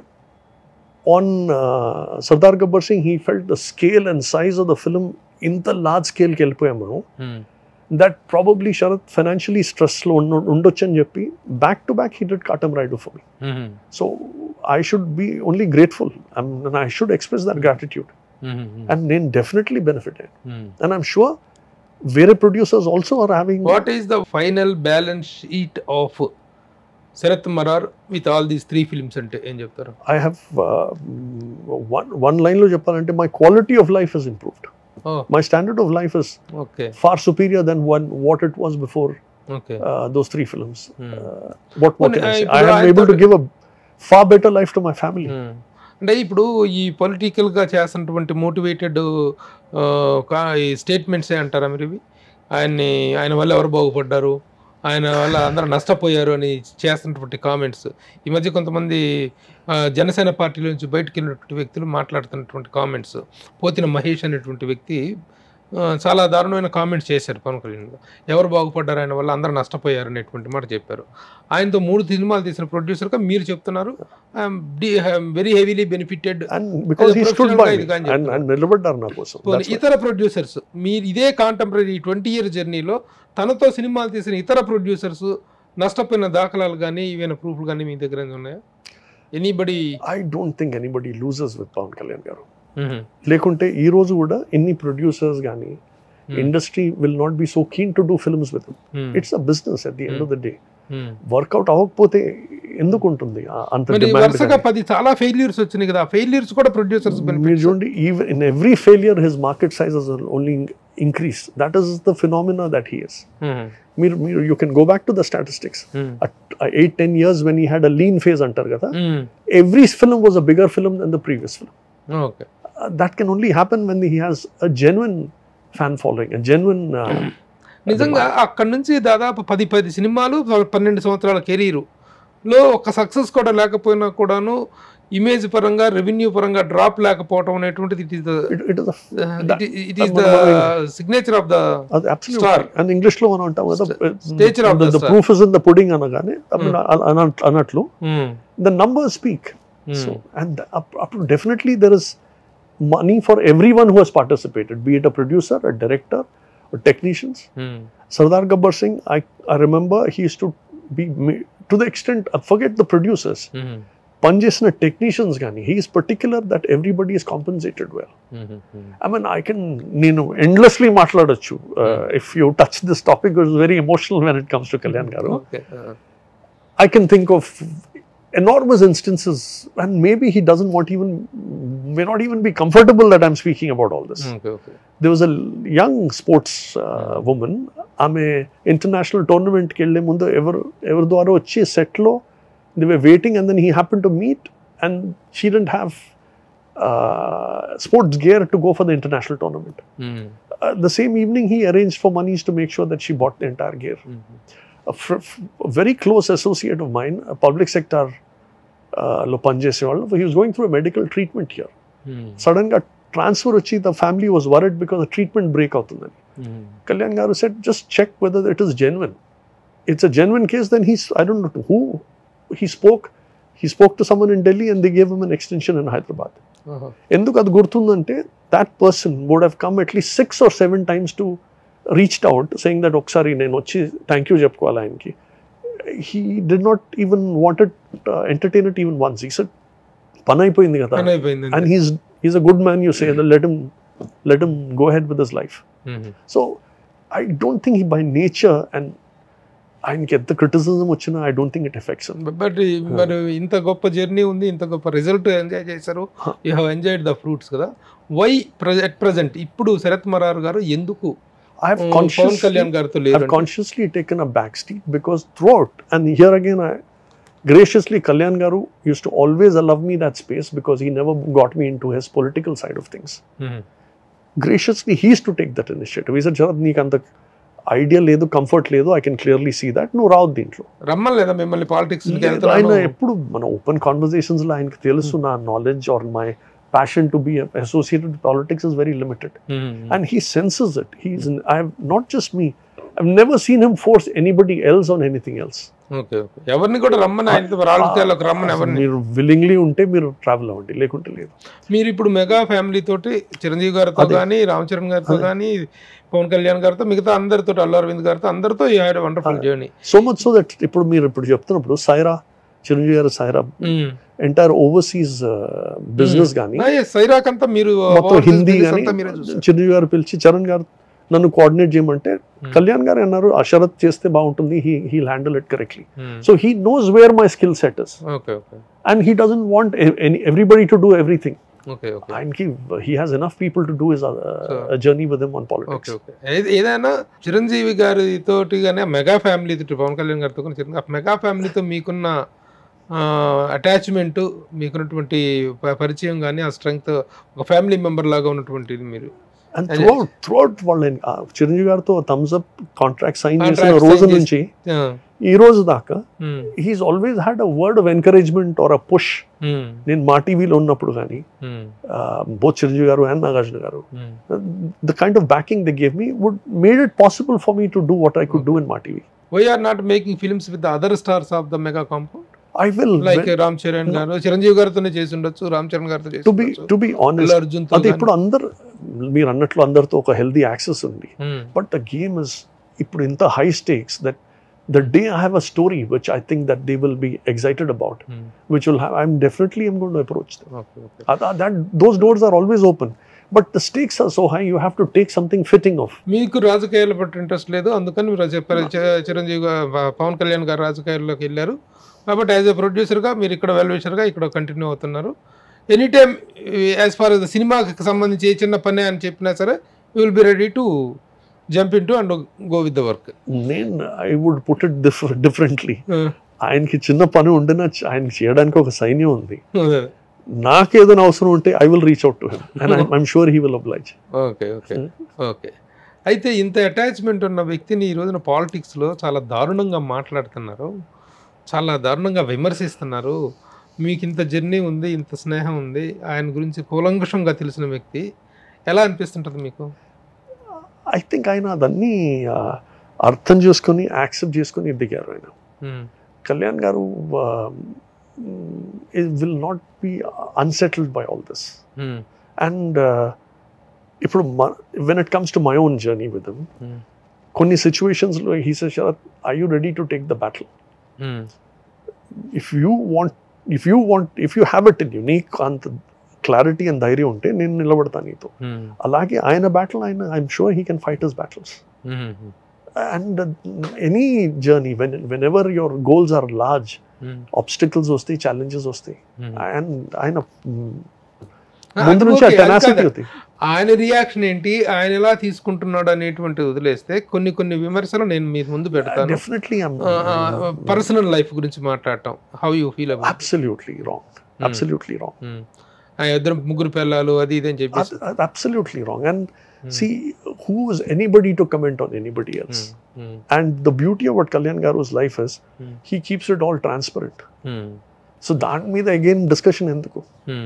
on Sardar Gabbar Singh he felt the scale and size of the film ఇంత లార్జ్ స్కేల్కి వెళ్ళిపోయాం మనం దట్ ప్రాబబ్లీ శరత్ ఫైనాన్షియలీ స్ట్రెస్లో ఉండ ఉండొచ్చు అని చెప్పి back to back he did Katamarayudu for me so I should be only grateful I should express that gratitude and నేను definitely benefit and I'm sure వేరే producers also are having what is the final balance sheet of Sharath Marar with all these three films అంటే ఏం చెప్తారు ఐ హ్యావ్ వన్ వన్ లైన్లో చెప్పాలంటే my quality of life is improved my standard of life is okay far superior than one what it was before okay those three films Hmm. What what కొన్ని, ఐ ఇప్పుడు హావ్ ఏబుల్ టు ఆయనతో- give a far better life to my family అంటే ఇప్పుడు ఈ పొలిటికల్గా చేస్తున్నటువంటి మోటివేటెడ్ ఈ స్టేట్మెంట్సే అంటారా మీరు ఇవి ఆయన్ని ఆయన వల్ల ఎవరు బాగుపడ్డారు ఆయన వల్ల అందరూ నష్టపోయారు అని చేస్తున్నటువంటి కామెంట్స్ ఈ మధ్య కొంతమంది ఆ, జనసేన పార్టీలో నుంచి బయటకు వెళ్ళినటువంటి వ్యక్తులు మాట్లాడుతున్నటువంటి కామెంట్స్ పోతిన మహేష్ అనేటువంటి వ్యక్తి ఆ, చాలా దారుణమైన కామెంట్స్ చేశారు పవన్ కళ్యాణ్ గారు. ఎవరు బాగుపడ్డారు ఆయన వల్ల అందరూ నష్టపోయారు అనేటువంటి మాట చెప్పారు ఆయనతో మూడు సినిమాలు తీసిన ప్రొడ్యూసర్గా మీరు చెప్తున్నారు very heavily benefited and because he stood professional by గా ఇది కానీ అండ్ చెప్తున్నారు. అండ్ నిలబడ్డారు నా కోసం పోనీ That's why. ఇతర ప్రొడ్యూసర్స్ మీరు ఇదే కాంటెంపరీ ట్వంటీ ఇయర్ జర్నీలో తనతో సినిమాలు తీసిన ఇతర ప్రొడ్యూసర్స్ నష్టపోయిన దాఖలాలు కానీ ఏవైనా ప్రూఫ్లు కానీ మీ దగ్గర ఏమైనా ఉన్నాయా anybody I don't think anybody loses with Pawan Kalyan garu లేకుంటే ఈ రోజు కూడా ఎన్ని ప్రొడ్యూసర్స్ కానీ industry will not be so keen to do films with it's a business at the end of the day work out అవ్వకపోతే ఎందుకు ఉంటుంది ఆ అంత మరి demand వరుసగా కానీ? పది చాలా ఫెయిల్యూర్స్ వచ్చినాయి కదా ఫెయిల్యూర్స్ కూడా ప్రొడ్యూసర్స్ మీరు చూడండి even in every failure his market sizes only increase that is the phenomena that he is మీరు మీరు you can go back to the statistics eight ten years when he had a lean phase అంటారు కదా every film was a bigger film than the previous film okay that can only happen when he has a genuine fan following, a genuine. Uh, నిజంగా అక్కడి నుంచి దాదాపు పది పది సినిమాలు పన్నెండు సంవత్సరాల కెరీర్ లో ఒక సక్సెస్ కూడా లేకపోయినా కూడాను ఇమేజ్ పరంగా రెవెన్యూ పరంగా డ్రాప్ లేకపోవడం అనేటువంటిది it is the it, it is a that- it is the signature of the uh, absolutely. Star. And English లో మనం అంటాం కదా Stature of the, the the star. proof is in the pudding అనగానే I mean, అన- అన- అన్నట్లు the numbers speak. So and up, up to definitely there is money for everyone who has participated, be it a producer, a director, or technicians. Sardar Gabbar Singh, I, I remember he used to be ma- to the extent, uh, forget the producers, పనిచేసిన టెక్నీషియన్స్ కానీ he's particular that everybody is compensated well I mean I can నేను ఎండ్లెస్లీ మాట్లాడొచ్చు if you touch this topic is very emotional when it comes to Kalyan garu I can think of enormous instances, and maybe he doesn't want even, may not even be comfortable that I'm speaking about all this. There was a young sports uh, woman, ఆమె ఇంటర్నేషనల్ టోర్నమెంట్కి వెళ్ళే ముందు ఎవరు ఎవరి ద్వారా వచ్చి సెట్లో they were waiting and then he happen to meet and she didn't have sports gear to go for the international tournament the same evening he arrange for monies to make sure that she bought the entire gear a, fr- f- a very close associate of mine, a public sector uh, లో పనిచేసేవాళ్ళు he was going through a medical treatment here. Sudden గా ట్రాన్స్ఫర్ వచ్చి the family was worried because treatment break అవుతుందని Kalyan garu said just check whether it is genuine it's a genuine case then he's I don't know who he spoke he spoke to someone in Delhi and the gave an extension in Hyderabad ఎందుకు అది గుర్తుందంటే that person would have come at least six or seven times to reached out saying that ఒకసారి నేను వచ్చి థ్యాంక్ యూ చెప్పుకోవాలి ఆయనకి he did not even wanted entertain it even once ఈ సెట్ పని అయిపోయింది కదా పని అయిపోయింది and he's he's a good man you say let him let him go head with this life so I don't think he by nature and ఆయనకి ఎంత క్రిటిసిజం వచ్చినా I don't think it affects but మరి ఇంత గొప్ప జర్నీ ఉంది ఇంత గొప్ప రిజల్ట్ ఎంజాయ్ చేశారు you have enjoyed the fruits కదా వై అట్ ప్రజెంట్ ఇప్పుడు శరత్ మరార్ గారు ఎందుకు I have Pavan consciously Kalyan గారితో I've లేరు consciously taken a back seat because throughout, and here again, I graciously Kalyan Garu used to always allow me that space because he never got me into his political side of things. Graciously, he used to take that initiative. He said, Sharad, నీకు అంత ఐడియా లేదు కంఫర్ట్ లేదు I can clearly see that నువ్వు రావద్దు దీంట్లో రమ్మని లేదా మిమ్మల్ని పాలిటిక్స్ ఆయన ఎప్పుడు మన ఓపెన్ కాన్వర్జేషన్స్ లో ఆయనకి తెలుసు నా knowledge or my passion to be associated politics is very limited and he senses it. He's in, I've not just me. I've never seen him force anybody else on anything else. Okay okay ఎవరిని కూడా రమ్మని ఆయనతో రాజకీయాల్లోకి రమ్మని ఎవరిని మీరు విల్లింగ్లీ ఉంటే మీరు ట్రావెల్ అవ్వండి లేకుంటే లేదు మీరు ఇప్పుడు మెగా ఫ్యామిలీ తోటి చిరంజీవి గారితో కానీ రామ్ చరణ్ గారితో కానీ పవన్ కళ్యాణ్ గారితో మిగతా అందరితో అల్లు అరవింద్ గారితో అందరితో ఈ had wonderful journey so much so that ఇప్పుడు మీరు ఇప్పుడు చెప్తున్నప్పుడు సైరా చిరంజీవి గారు సైరా ఎంటైర్ ఓవర్సీస్ బిజినెస్ కానీ సైరాక్ అంతా మీరు మొత్తం overseas హిందీ business కానీ అంతా మీరే చూసారు చిరంజీవి గారు పిలిచి చరణ్ గారు నన్ను కోఆర్డినేట్ చేయమంటే కళ్యాణ్ గారు అన్నారు అషరత్ చేస్తే బాగుంటుంది he he handle it correctly so he knows where my skill set is okay okay and he doesn't want everybody to do everything okay okay ఆయనకి he has enough people to do is journey with him on okay politics okay ఏది- ఏదైనా చిరంజీవి గారితో కానీ మెగా ఫ్యామిలీ తోటి పవన్ కళ్యాణ్ గారితో కానీ చిరంజీవి- ఆ మెగా ఫ్యామిలీతో మీకున్న అటాచ్మెంట్ మీకున్నటువంటి ప- పరిచయం కానీ ఆ స్ట్రెంగ్త్ ఒక ఫ్యామిలీ మెంబర్ లాగా ఉన్నటువంటి మీరు అండ్ అదే. త్రూఅవుట్ త్రూఅవుట్ వాళ్ళ ఆ చిరంజీవి గారితో థమ్స్ అప్ కాంట్రాక్ట్ సైన్ చేసిన Contract రోజు sign చేసి- నుంచి ఆ, ఈ రోజు దాకా um, he's always had a word of encouragement or a push um, నేను మా టీవీలో ఉన్నప్పుడు కానీ ఉమ్, బోత్ చిరంజీవి గారు and Nagarjuna garu um. the kind of backing they gave me would made it possible for me to do what I could do in my TV. Why are not making films with other stars of the mega compound I will. Like when- Ram Charan garu Chiranjeevi గారితోనే చేసి ఉండొచ్చు రామ్ చరణ్ గారితో చేసి to be ఉండొచ్చు to be honest, Allu Arjun తో అది ఇప్పుడు అందరు మీరు అన్నట్లు అందరితో ఒక హెల్దీ యాక్సెస్ ఉంది బట్ ద గేమ్ ఇస్ ఇప్పుడు ఇంత high stakes that the day I have a story which I think that they will be excited about which will have I'm definitely I'm going to approach that those doors are always open but the stakes are so high you have to take something fitting of మీకు రాజకీయాల పట్ల ఇంట్రెస్ట్ లేదు అందుకని మీరు చెప్పారు చి- చిరంజీవి గా- ప- పవన్ కళ్యాణ్ గారు రాజకీయాల్లోకి వెళ్ళారు కాబట్టి యాజ్ ఎ ప్రొడ్యూసర్గా మీరు ఇక్కడ వెల్విషర్గా ఇక్కడ కంటిన్యూ అవుతున్నారు any time as far as సినిమాకి సంబంధించి ఏ చిన్న పని అని చెప్పినా సరే you will be ready to jump in to and go with the work నేను I would put it differently ఆయనకి చిన్న పని ఉండినా ఆయనకి చేయడానికి ఒక సైన్యం ఉంది నాకు ఏదైనా అవసరం ఉంటే I will reach out to him and I'm sure he will oblige okay okay okay అయితే ఇంత అటాచ్మెంట్ ఉన్న వ్యక్తిని ఈ రోజున పాలిటిక్స్లో చాలా దారుణంగా మాట్లాడుతున్నారు చాలా దారుణంగా విమర్శిస్తున్నారు మీకు ఇంత జర్నీ ఉంది ఇంత స్నేహం ఉంది ఆయన గురించి కూలంకుషంగా తెలిసిన వ్యక్తి ఎలా అనిపిస్తుంటుంది మీకు ఐ థింక్ ఆయన అదన్నీ ఆ, అర్థం చేసుకొని యాక్సెప్ట్ చేసుకొని దిగారు ఆయన hmm. Kalyan garu will not be unsettled by all this hmm. And ఇప్పుడు when it comes to my own journey with hmm. కొన్ని సిచ్యువేషన్స్లో he said Sharath I you ready to take the battle hmm. If you want if you want if you have it in you నీకు అంత క్లారిటీ అండ్ ధైర్యం ఉంటే నేను నిలబడతాను నీతో మ్మ్. అలాగే ఆయన బ్యాటిల్ ఆయన I'm sure he can fight his battles hmm. And any journey when when ever your goals are large hmm. Obstacles వస్తాయి ఛాలెంజెస్ వస్తాయి మ్మ్. అండ్ ఆయన మ్, ఆ, ముందు నుంచి ఆ ఓకే, అది టెనాసిటీ కాదు. అవుతాయి ఆయన రియాక్షన్ ఏంటి ఆయన ఎలా తీసుకుంటున్నాడు అనేటువంటి వదిలేస్తే కొన్ని కొన్ని విమర్శలు నేను మీ ముందు పెడతాను డెఫినెట్లీ పర్సనల్ లైఫ్ గురించి మాట్లాడటం how you feel about absolutely wrong absolutely wrong ఇద్దరు ముగ్గురు పిల్లలు అది ఇది అని చెప్పేసి absolutely wrong and see who is anybody to comment on anybody else and the beauty of what kalyan garu's life is Hmm. he keeps it all transparent so దాని మీద అగైన్ డిస్కషన్ ఎందుకు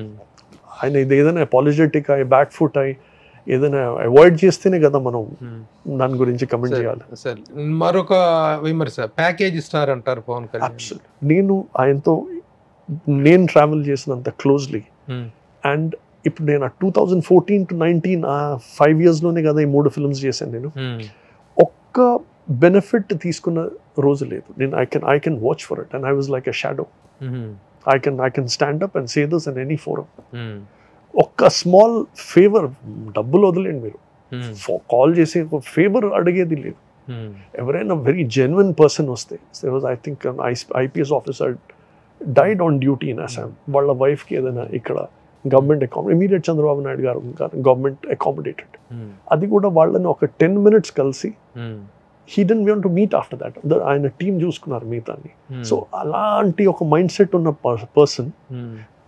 ఆయన ఇది ఏదైనా అపాలజెటిక్ అయి బ్యాక్ ఫుట్ అయి ఏదైనా అవాయిడ్ చేస్తేనే కదా మనం దాని గురించి కమెంట్ చేయాలి సరే మరొక విమర్శ ప్యాకేజ్ స్టార్ అంటారు పవన్ కళ్యాణ్ అబ్సల్యూట్ నేను ఆయనతో నేను ట్రావెల్ చేసినంత క్లోజ్లీ Hmm. అండ్ ఇప్పుడు నేను two thousand fourteen to nineteen ఆ ఫైవ్ ఇయర్స్లోనే కదా ఈ మూడు ఫిల్మ్స్ చేశాను నేను Hmm. ఒక్క బెనిఫిట్ తీసుకున్న రోజు లేదు నేను I can I can watch for it and I was like a shadow Hmm. I can I can stand up and say this in any forum Hmm. ఒక్క స్మాల్ ఫేవర్ డబ్బులు వదిలేండి మీరు Hmm. కాల్ చేసి ఒక ఫేవర్ అడిగేది లేదు Hmm. ఎవరైనా వెరీ జెన్యున్ పర్సన్ వస్తే was I think IPS officer died on duty in Assam వాళ్ళ వైఫ్కి ఏదైనా ఇక్కడ government accommodate immediate Chandrababu Naidu garu government accommodated Hmm. అది కూడా వాళ్ళని ఒక టెన్ మినిట్స్ కలిసి Hmm. He didn't want to meet after that ఆయన టీం చూసుకున్నారు మిగతాన్ని Hmm. సో అలాంటి ఒక మైండ్ సెట్ ఉన్న person Hmm.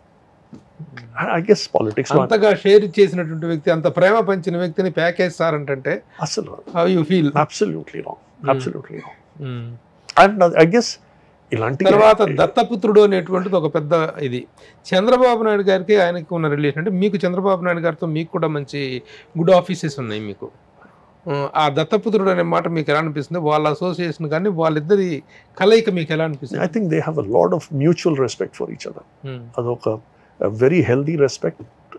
I guess politics అంతగా షేర్ చేసినటువంటి వ్యక్తి అంత ప్రేమ పంచిన వ్యక్తిని ప్యాకేజ్ స్టార్ అంటే అసలు how you feel absolutely wrong absolutely wrong and I guess ఇలాంటి తర్వాత దత్తపుత్రుడు అనేటువంటిది ఒక పెద్ద ఇది చంద్రబాబు నాయుడు గారికి ఆయనకి ఉన్న రిలేషన్ అంటే మీకు చంద్రబాబు నాయుడు గారితో మీకు కూడా మంచి గుడ్ ఆఫీసెస్ ఉన్నాయి మీకు ఆ, ఆ దత్తపుత్రుడు అనే మాట మీకు ఎలా అనిపిస్తుంది వాళ్ళ అసోసియేషన్ కానీ వాళ్ళిద్దరి కలయిక మీకు ఎలా ఐ అనిపిస్తుంది think they have a lot of mutual respect for each other Hmm. అదొక very healthy respect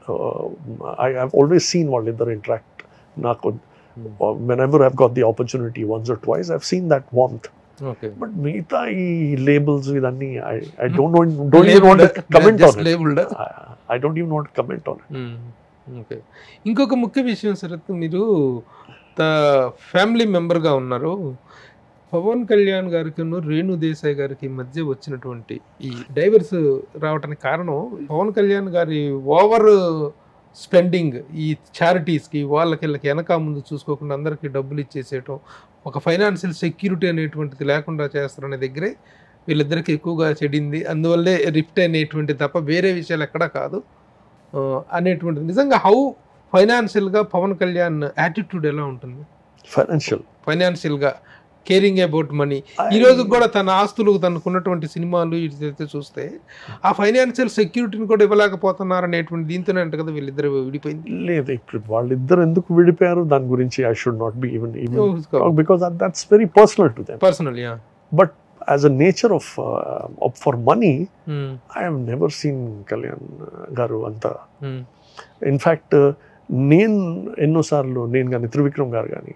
I have always seen వాళ్ళిద్దరు ఇంటరాక్ట్ నాకు when ever have got the opportunity once or twice I've seen that warmth okay but మిగతా ఈ లేబుల్స్ ఇదన్నీ I I don't don't even want comment on it labelled I don't even want comment on it okay ఇంకొక ముఖ్య విషయం శరత్ మీరు ద ఫ్యామిలీ మెంబర్గా ఉన్నారు పవన్ కళ్యాణ్ గారికి రేణు దేశాయ్ గారికి మధ్య వచ్చినటువంటి ఈ డైవర్స్ రావడానికి కారణం పవన్ కళ్యాణ్ గారి ఓవర్ స్పెండింగ్ ఈ చారిటీస్కి వాళ్ళకి వీళ్ళకి వెనక ముందు చూసుకోకుండా అందరికీ డబ్బులు ఇచ్చేసేయటం ఒక ఫైనాన్షియల్ సెక్యూరిటీ అనేటువంటిది లేకుండా చేస్తారనే దగ్గరే వీళ్ళిద్దరికి ఎక్కువగా చెడింది అందువల్లే రిఫ్ట్ అనేటువంటి తప్ప వేరే విషయాలు ఎక్కడా కాదు ఆ, అనేటువంటిది నిజంగా హౌ ఫైనాన్షియల్గా పవన్ కళ్యాణ్ యాటిట్యూడ్ ఎలా ఉంటుంది ఫైనాన్షియల్ ఫైనాన్షియల్గా కేరింగ్ అబౌట్ మనీ ఈ రోజు కూడా తన ఆస్తులు తనకున్నటువంటి సినిమాలు ఇదైతే చూస్తే ఆ ఫైనాన్షియల్ సెక్యూరిటీని కూడా ఇవ్వలేకపోతున్నారు అనేటువంటి దీంతోనే అంట కదా వీళ్ళిద్దరు విడిపోయింది లేదు ఇప్పుడు వాళ్ళిద్దరు ఎందుకు విడిపోయారు దాని గురించి I should not be even even because that's very personal to them personal yeah but as a nature of for money I have never seen Kalyan garu అంత ఇన్ఫ్యాక్ట్ నేను ఎన్నోసార్లు నేను కానీ త్రివిక్రమ్ గారు కానీ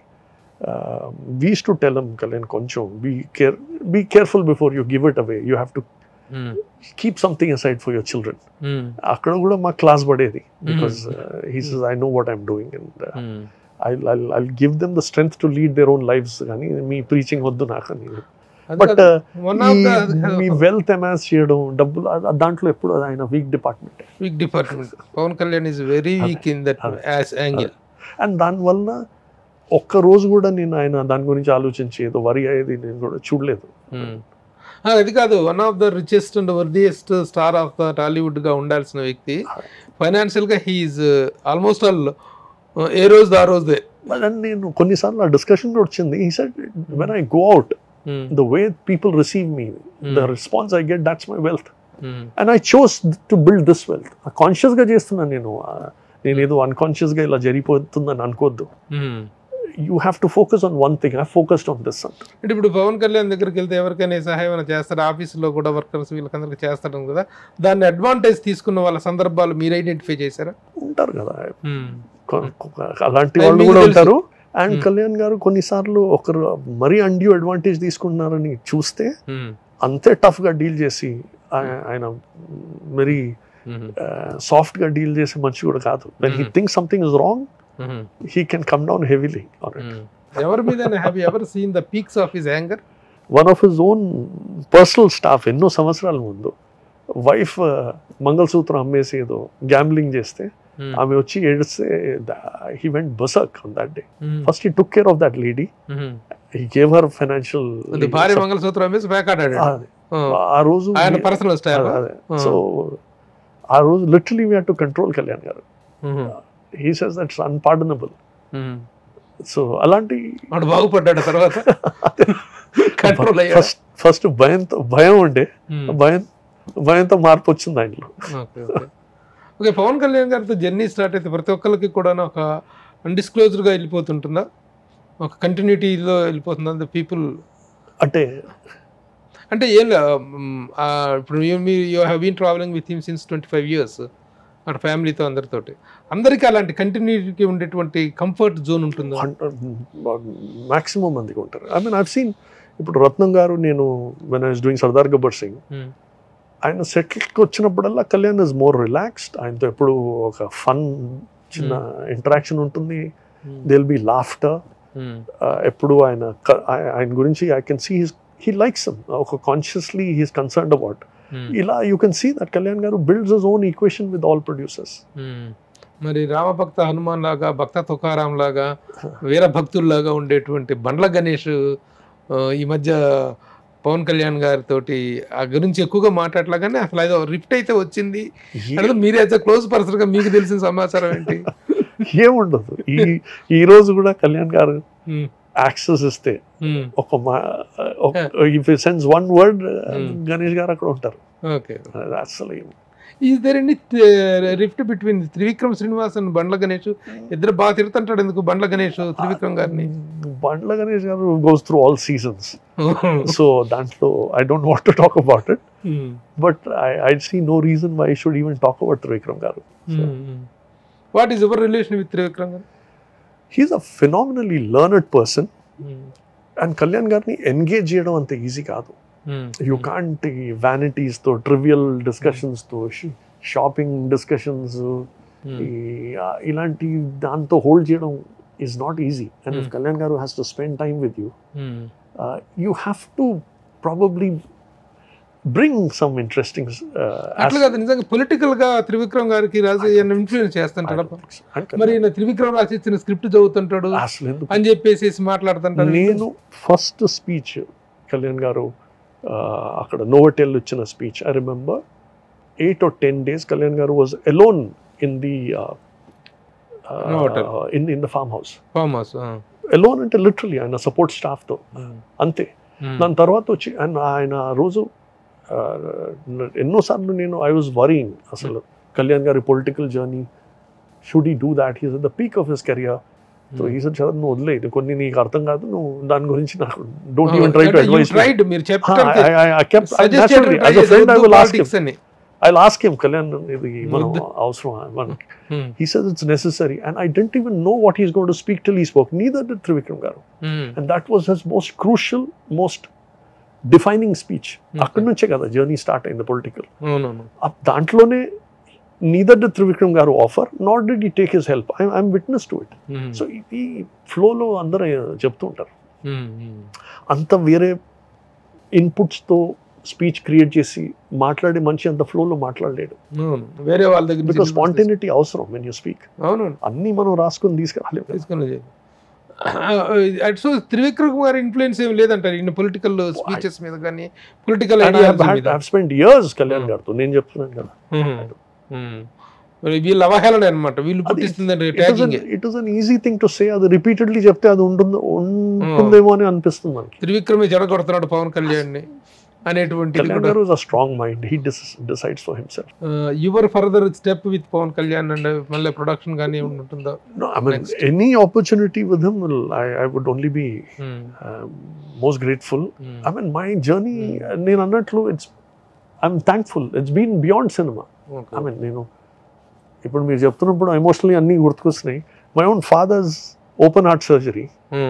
వీస్ టు టెల్ కళ్యాణ్ కొంచెం be care be careful before you give it away you have to keep something aside for your children అక్కడ కూడా మా క్లాస్ పడేది because he says I know what I'm doing and I I give them the strength to lead their own lifes కానీ మీ ప్రీచింగ్ వద్దు నాకు అని but one of me wealth amass చేయడం డబ్బులు ఆ- దాంట్లో ఎప్పుడు అది ఆయన weak department weak department Pawan Kalyan is very weak in that అదే. యాస్ యాంగిల్ అండ్ దానివల్ల ఒక్క రోజు కూడా నేను ఆయన దాని గురించి ఆలోచించి ఏదో వరి అయ్యేది నేను కూడా చూడలేదు అది కాదు one of the richest and worthiest star of the Tollywood గా ఉండాల్సిన వ్యక్తి ఫైనాన్షియల్ గా హీఈస్ ఆల్మోస్ట్ ఆల్ ఏ రోజు ఆ రోజే బట్ అండ్ నేను కొన్నిసార్లు ఆ డిస్కషన్ కూడా వచ్చింది ఈ set when I go out the way people receive me the response I get that's my wealth and I chose to build this wealth కాన్షియస్గా చేస్తున్నాను నేను ఆ, నేను ఏదో అన్కాన్షియస్గా ఇలా జరిగిపోతుందని అనుకోవద్దు you have to focus on one thing I focused on this అంట అంటే ఇప్పుడు పవన్ కళ్యాణ్ దగ్గరికి వెళ్తే ఎవరికైనా ఏ సహాయం అయినా చేస్తారు ఆఫీసులో కూడా వర్కర్స్ వీళ్ళకందరికి చేస్తారు కదా దాన్ని అడ్వాంటేజ్ తీసుకున్న వాళ్ళ సందర్భాలు మీరు ఐడెంటిఫై చేశారా ఉంటారు కదా కొ- కొ- అలాంటి వాళ్ళు మీకు కూడా తెలుసు. ఉంటారు అండ్ Hmm. కళ్యాణ్ గారు కొన్నిసార్లు ఒకరు మరీ అండ్యూ అడ్వాంటేజ్ తీసుకుంటున్నారని చూస్తే అంతే టఫ్గా డీల్ చేసి ఆయ- ఆయన వెరీ సాఫ్ట్గా డీల్ చేసే మనిషి కూడా కాదు when he Mhm. Think something is wrong he can come down heavily ఎవరి మీద have ever seen the peaks of his anger one of his own personal staff ఎన్నో సంవత్సరాల ముందు వైఫ్ మంగళసూత్రం అమ్మేసి ఏదో గ్యాంబ్లింగ్ చేస్తే ఆమె వచ్చి ఏడిస్తే he went berserk on that day first he took care of that lady he gave her financial భార్య మంగళసూత్రం వేసి వేకాడాడు ఆ రోజు ఆయన పర్సనల్ స్టైల్ అదే సో ఆ రోజు literally we to control Kalyan garu he says that's unpardonable so అలాంటి వాడు బాగుపడ్డాడు తర్వాత కంట్రోల్ అయ్యాడు ఫస్ట్ ఫస్ట్ భయంతో భయం ఉండే భయం భయంతో మార్పు వచ్చింది ఆయనలో okay okay okay Pawan Kalyan గారితో జర్నీ స్టార్ట్ అయితే ప్రతి ఒక్కరికి కూడా ఒక అన్డిస్క్లోజ్డ్గా వెళ్ళిపోతుంటుందా ఒక కంటిన్యూటీలో వెళ్ళిపోతుందా ద పీపుల్ అంటే అంటే ఏం లే, మ్, ఆ, ఇప్పుడు you- మీరు you have been travelling with him since twenty five years అక్కడ ఫ్యామిలీతో అందరితోటి అందరికీ అలాంటి కంటిన్యూటీకి ఉండేటువంటి కంఫర్ట్ జోన్ ఉంటుందా మాక్సిమం మందికి ఉంటారు ఐ మీన్ ఐవ్ సీన్ ఇప్పుడు రత్నం గారు నేను when I's doing Sardaar Gabbar Singh Hmm. ఆయన సెటిల్కి వచ్చినప్పుడల్లా కళ్యాణ్ ఇస్ మోర్ రిలాక్స్డ్ ఆయనతో ఎప్పుడు ఒక ఫన్ చిన్న ఇంటరాక్షన్ ఉంటుంది దిల్ బి లాఫ్టర్ ఎప్పుడు ఆయన క- ఆయ- ఆయన గురించి I can see his he likes ఒక కాన్షియస్లీ హీస్ కన్సర్న్డ్ అబౌట్ ఇలా you can see that Kalyan garu builds his own equation with all producers మరి రామభక్త హనుమాన్ లాగా భక్త తుకారాం లాగా వీర భక్తుల్లాగా ఉండేటువంటి బండ్ల గణేష్ ఆ, ఈ మధ్య పవన్ కళ్యాణ్ గారితో ఆ గురించి ఎక్కువగా మాట్లాడలాగానే అసలు ఏదో రిఫ్ట్ అయితే వచ్చింది అంటే మీరు యాజ్ క్లోజ్ పర్సన్ గా మీకు తెలిసిన సమాచారం ఏంటి ఏముండదు ఈ ఈ రోజు కూడా కళ్యాణ్ గారు Hmm. యాక్సెస్ ఇస్తే Hmm. ఒక if sense one word Hmm. Ganesh garu అక్కడ ఉంటారు ఓకే అసలు ఏం- is there any rift between Trivikram Srinivas and Bandla Ganesh ఇద్దరు బాగా తిడుతుంటాడు ఎందుకు బండ్ల గణేష్ త్రివిక్రమ్ గారిని Bandla Ganesh garu goes through all seasons so దాంట్లో I don't want to talk about it but I I see no reason why should even talk about Trivikram garu what is your relation with Trivikram garu he's a phenomenally learned person and Kalyan గారిని ఎంగేజ్ చేయడం అంత ఈజీ కాదు యూ కాంట్ ఈ వ్యానిటీస్తో ట్రివియల్ డిస్కషన్స్తో షాపింగ్ డిస్కషన్స్ ఇలాంటి దాంతో హోల్డ్ చేయడం is not easy and if Hmm. Kalyan గారు has to spend time with you you have to probably bring some interesting అట్లా కాదు నిజంగా పొలిటికల్ గా త్రివిక్రమ్ గారికి రాజు ఇన్ఫ్లుయెన్స్ చేస్తుంటాడు మరి ఈయన త్రివిక్రమ్ రాసి ఇచ్చిన స్క్రిప్ట్ చదువుతుంటాడు అసలు ఎందుకు అని చెప్పేసి మాట్లాడుతుంటాడు నేను ఫస్ట్ స్పీచ్ కళ్యాణ్ గారు ఆ, అక్కడ నోవటెల్ ఇచ్చిన speech I remember eight or ten days Kalyan garu was alone in the hotel. In in the farm house farm house alone అంటే లిటరలీ ఆయన సపోర్ట్ స్టాఫ్తో అంతే దాని తర్వాత వచ్చి అండ్ ఆయన ఆ రోజు ఆ, ఎన్నోసార్లు నేను ఐ వాజ్ వరింగ్ అసలు కళ్యాణ్ గారి political journey should he do that he's the peak of his career so ఈ సార్ చదువు నువ్వు వదిలేదు కొన్ని నీకు అర్థం కాదు నువ్వు దాని గురించి నాకు don't even try to advise right మీరు చెప్తారు అని ఐ లాస్ట్ హిమ్ కళ్యాణ్ ఇది మనం వద్దు. అవసరం మనకి he says it's necessary and i didn't even know what he's going to speak till he spoke neither did trivikram garu and that was his most crucial most defining speech అక్కడి నుంచే కదా జర్నీ స్టార్ట్ అయింది పొలిటికల్ అవునవును దాంట్లోనే neither did Trivikram garu offer not did I take his help I'm witness to it so ఈ ఫ్లోలో అందరూ చెప్తూ ఉంటారు అంత వేరే ఇన్పుట్స్తో స్పీచ్ క్రియేట్ చేసి మాట్లాడే మనిషి అంత ఫ్లోలో మాట్లాడలేడు అవును వేరే వాళ్ళ దగ్గర నుంచి బికాస్ స్పాంటేనిటీ అవసరం వెన్ యూ స్పీక్ అవును అన్నీ మనం రాసుకొని తీసుకురాలేము తీసుకుని సో త్రివిక్రమ్ గారి ఇన్ఫ్లుయెన్స్ ఏమి లేదంటారు ఇన్ని పొలిటికల్ స్పీచెస్ మీద కానీ political And I have had, I have spent years Kalyan గారితో నేను చెప్తున్నాను కదా మరి వీళ్ళ అవహేళన అనమాట వీళ్ళు పుట్టిస్తుందంటే tagging it is an easy thing to say అది రిపీటెడ్లీ చెప్తే అది ఉంటుందో ఉంటుందేమో అని అనిపిస్తుంది మనకి త్రివిక్రమే జడగొడుతున్నాడు పవన్ కళ్యాణ్ ని అనేటువంటి Kalyan garu is a strong mind he decides for himself your further step with Pawan Kalyan and మళ్ళీ ప్రొడక్షన్ కానీ ఉంటుందా No, I mean, Next. any opportunity with him, will, I, I would only be um, most grateful. I mean, my journey, నేను అన్నట్లు it's I'm thankful it's been beyond cinema I mean నేను ఇప్పుడు మీరు చెప్తున్నప్పుడు ఎమోషనలీ అన్నీ గుర్తుకొస్తున్నాయి my own father's open heart surgery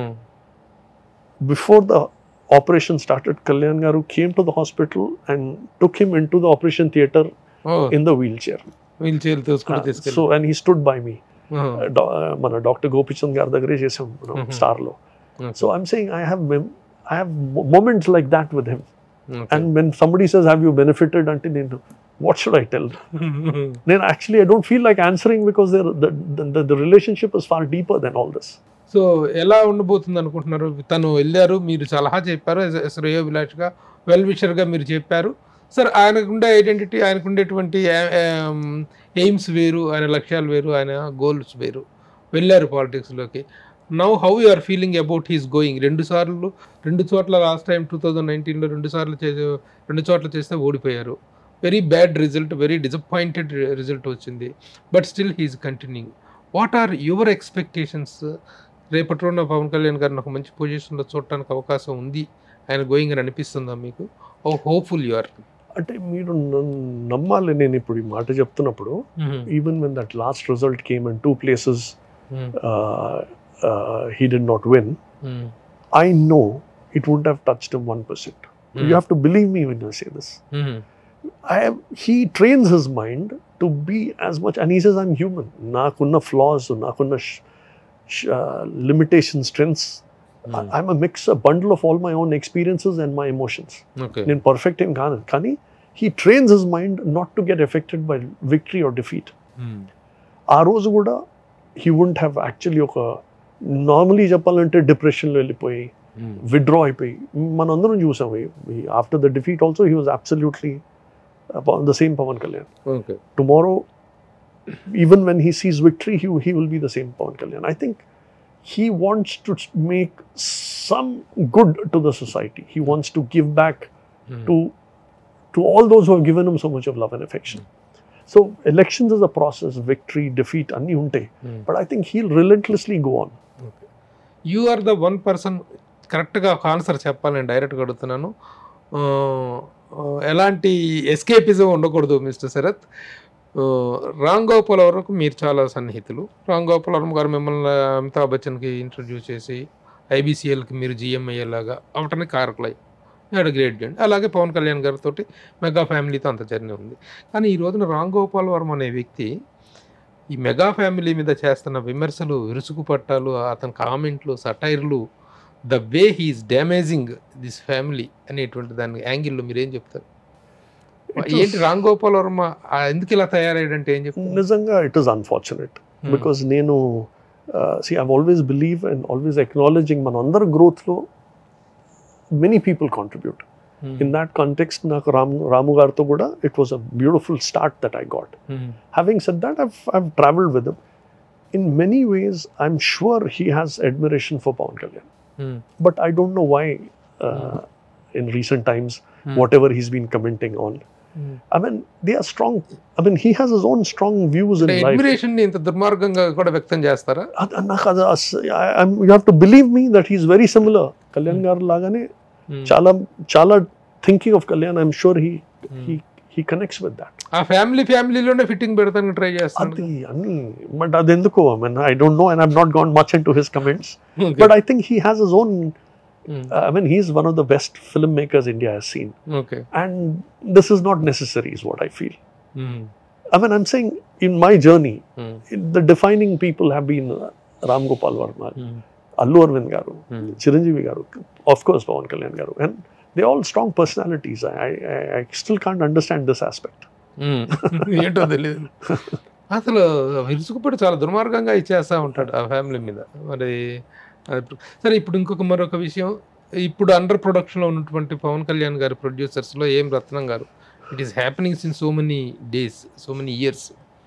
before the operation started Kalyan garu came to the hospital and took him in to the operation theatre in the wheel chair wheel chair తోసుకుంటూ సో తీసుకెళ్ళి and he stood by me మన డాక్టర్ గోపిచంద్ గారి దగ్గరే చేసాం మనం Mhm. స్టార్లో so I'm saying I have I have moments like that with him and when somebody says have you benefited అంటే నేను వాట్ షుడ్ ఐ టెల్ నేను actually I don't feel like answering because the relationship is far deeper then all this so ఎలా ఉండబోతుంది అనుకుంటున్నారు తను వెళ్ళారు మీరు సలహా చెప్పారు శ్రేయో విలాష్గా వెల్ విషర్గా మీరు చెప్పారు సార్ ఆయనకుండే ఐడెంటిటీ ఆయనకు ఉండేటువంటి ఎయిమ్స్ వేరు ఆయన లక్ష్యాలు వేరు ఆయన గోల్స్ వేరు వెళ్ళారు పాలిటిక్స్లోకి now how you are feeling about he's going రెండు సార్లు రెండు చోట్ల లాస్ట్ టైం టూ థౌజండ్ నైన్టీన్లో రెండు సార్లు చేసే రెండు చోట్ల చేస్తే ఓడిపోయారు very bad result very disappointed result వచ్చింది but still he's continuing what are your expectations రేపటి రోజున పవన్ కళ్యాణ్ గారిని ఒక మంచి పొజిషన్లో చూడటానికి అవకాశం ఉంది ఆయన గోయింగ్ అని అనిపిస్తుందా మీకు ఓ హోప్ఫుల్ యు ఆర్ అంటే మీరు నన్ను నమ్మాలి నేను ఇప్పుడు ఈ మాట చెప్తున్నప్పుడు even when that last result came in two places he did not win I know it would have touched one percent you have to believe me when you say this I have, he trains his mind to be as much, and he says, I'm human. Nakunna flaws, nakunna sh- sh- uh, limitations, strengths. I- I'm a mix, a bundle of all my own experiences and my emotions. Okay నేను పర్ఫెక్ట్ ఏం కాను కానీ he trains his mind not to get affected by victory or defeat ఆ రోజు కూడా హీ వుంట్ హ్యావ్ యాక్చువల్లీ ఒక నార్మలీ చెప్పాలంటే డిప్రెషన్లో వెళ్ళిపోయి విత్డ్రా అయిపోయి మనందరం చూసాం after the defeat also he was absolutely the same Pawan Kalyan okay tomorrow, even when he sees victory, he, he will be the same Pawan Kalyan. I think he wants to make some good to the society. He wants to give back to to all those who have given him so much of love and affection. So elections is a process, victory, defeat, anni unte. But I think he'll relentlessly go on. You are the one person కరెక్ట్గా ఒక ఆన్సర్ చెప్పాలి నేను డైరెక్ట్గా అడుగుతున్నాను ఆ, ఆ, ఎలాంటి ఎస్కేపిజం ఉండకూడదు మిస్టర్ శరత్ ఆ, రామ్ గోపాల్ వరకు మీరు చాలా సన్నిహితులు రామ్ గోపాల్ వర్మ గారు మిమ్మల్ని అమితాబ్ బచ్చన్కి ఇంట్రడ్యూస్ చేసి ఐబీసీఎల్కి మీరు జిఎం అయ్యేలాగా అవటానికి కారకులై హ్యాడ్ గ్రేట్ జర్నీ అలాగే పవన్ కళ్యాణ్ గారితో మెగా ఫ్యామిలీతో అంత జర్నీ ఉంది కానీ ఈ రోజున రామ్ గోపాల్ వర్మ అనే వ్యక్తి ఈ మెగా ఫ్యామిలీ మీద చేస్తున్న విమర్శలు విరుసుకు పట్టాలు అతని కామెంట్లు సటైర్లు the way he's damaging this family అనేటువంటి దాని యాంగిల్లో మీరు ఏం చెప్తారు It was- ఏంటి రామ్ గోపాల్ వర్మ ఆ ఎందుకు ఇలా తయారయ్యాడంటే ఏం చెప్తారు Nizanga, it is unfortunate. because నేను see I always believe and always acknowledging మన అందరి గ్రోత్లో many people contribute in that context నాకు రామ్ రాము గారితో కూడా it was a beautiful start that I got having set that I've I've travelled with in many ways, I'm sure he has admiration for Pawan Kalyan. But I don't know why uh, in recent times, whatever he's been commenting on. I mean, they are strong. I mean, he has his own strong views in life. Admiration ఇంత దుర్మార్గంగా కూడా వ్యక్తం చేస్తారా అద- నాకు అది అస్- I- I'm- you have to believe me that he's very similar. Kalyan గారు లాగానే చాలా చాలా thinking of Kalyan I'm sure he he he connects with that ఆ ఫ్యామిలీ ఫ్యామిలీలోనే ఫిట్టింగ్ పెడతానికి ట్రై చేస్తాను అది అన్ని బట్ అది ఎందుకో I mean I don't know and I've not gone much into his comments but I think he has his own I mean he's one of the best film makers India he's seen okay and this is not necessary is what I feel I mean, I'm saying in my journey, the defining people have been uh, Ram Gopal Varma, Allu Arvind Garu, Chiranjeevi Garu, of course Pawan Kalyan Garu, and they're all strong personalities. I, I, I still can't understand this aspect. ఏంటో తెలియదు అసలు విరుచుకుపడి చాలా దుర్మార్గంగా ఇచ్చేస్తా ఉంటాడు ఆ ఫ్యామిలీ మీద మరి అది ఇప్పుడు- సరే ఇప్పుడు ఇంకొక మరొక విషయం ఇప్పుడు అండర్ ప్రొడక్షన్లో ఉన్నటువంటి పవన్ కళ్యాణ్ గారి ప్రొడ్యూసర్స్లో ఏం Ratnam garu it is happening since so many days so many years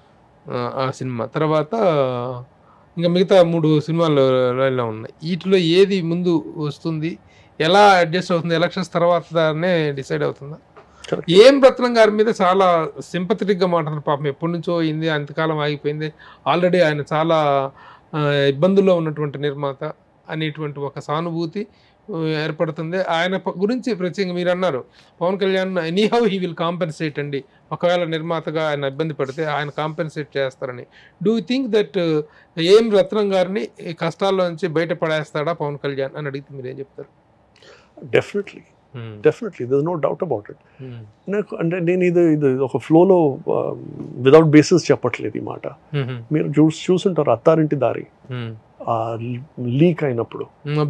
ఆ సినిమా తర్వాత ఇంకా మిగతా మూడు సినిమాలు లైన్లో ఉన్నాయి వీటిలో ఏది ముందు వస్తుంది ఎలా అడ్జస్ట్ అవుతుంది ఎలక్షన్స్ తర్వాతనే డిసైడ్ అవుతుందా Correct. ఏం రత్నం గారి మీద చాలా సింపథెటిక్ గా మాట్లాడుతున్నారు పాపం ఎప్పటి నుంచో అయింది అంతకాలం ఆగిపోయింది ఆల్రెడీ ఆయన చాలా ఆ, ఇబ్బందుల్లో ఉన్నటువంటి నిర్మాత అనేటువంటి ఒక సానుభూతి ఆ, ఏర్పడుతుంది ఆయన ప- గురించి ప్రత్యేకంగా మీరు అన్నారు Pavan Kalyan anyhow he will compensate అండి ఒకవేళ నిర్మాతగా ఆయన ఇబ్బంది పడితే ఆయన కాంపెన్సేట్ చేస్తారని డూ థింక్ దట్ ఏం రత్నం గారిని ఈ కష్టాల్లో నుంచి బయటపడేస్తాడా పవన్ కళ్యాణ్ అని అడిగితే మీరు ఏం చెప్తారు Definitely, definitely. There's no doubt about it. నాకు అంటే నేను ఇది ఇది ఒక ఫ్లోలో వితౌట్ బేసిస్ చెప్పట్లేదు ఈ మాట మీరు చూసి చూసుంటారు అత్తారింటి దారి ఆ లీక్ అయినప్పుడు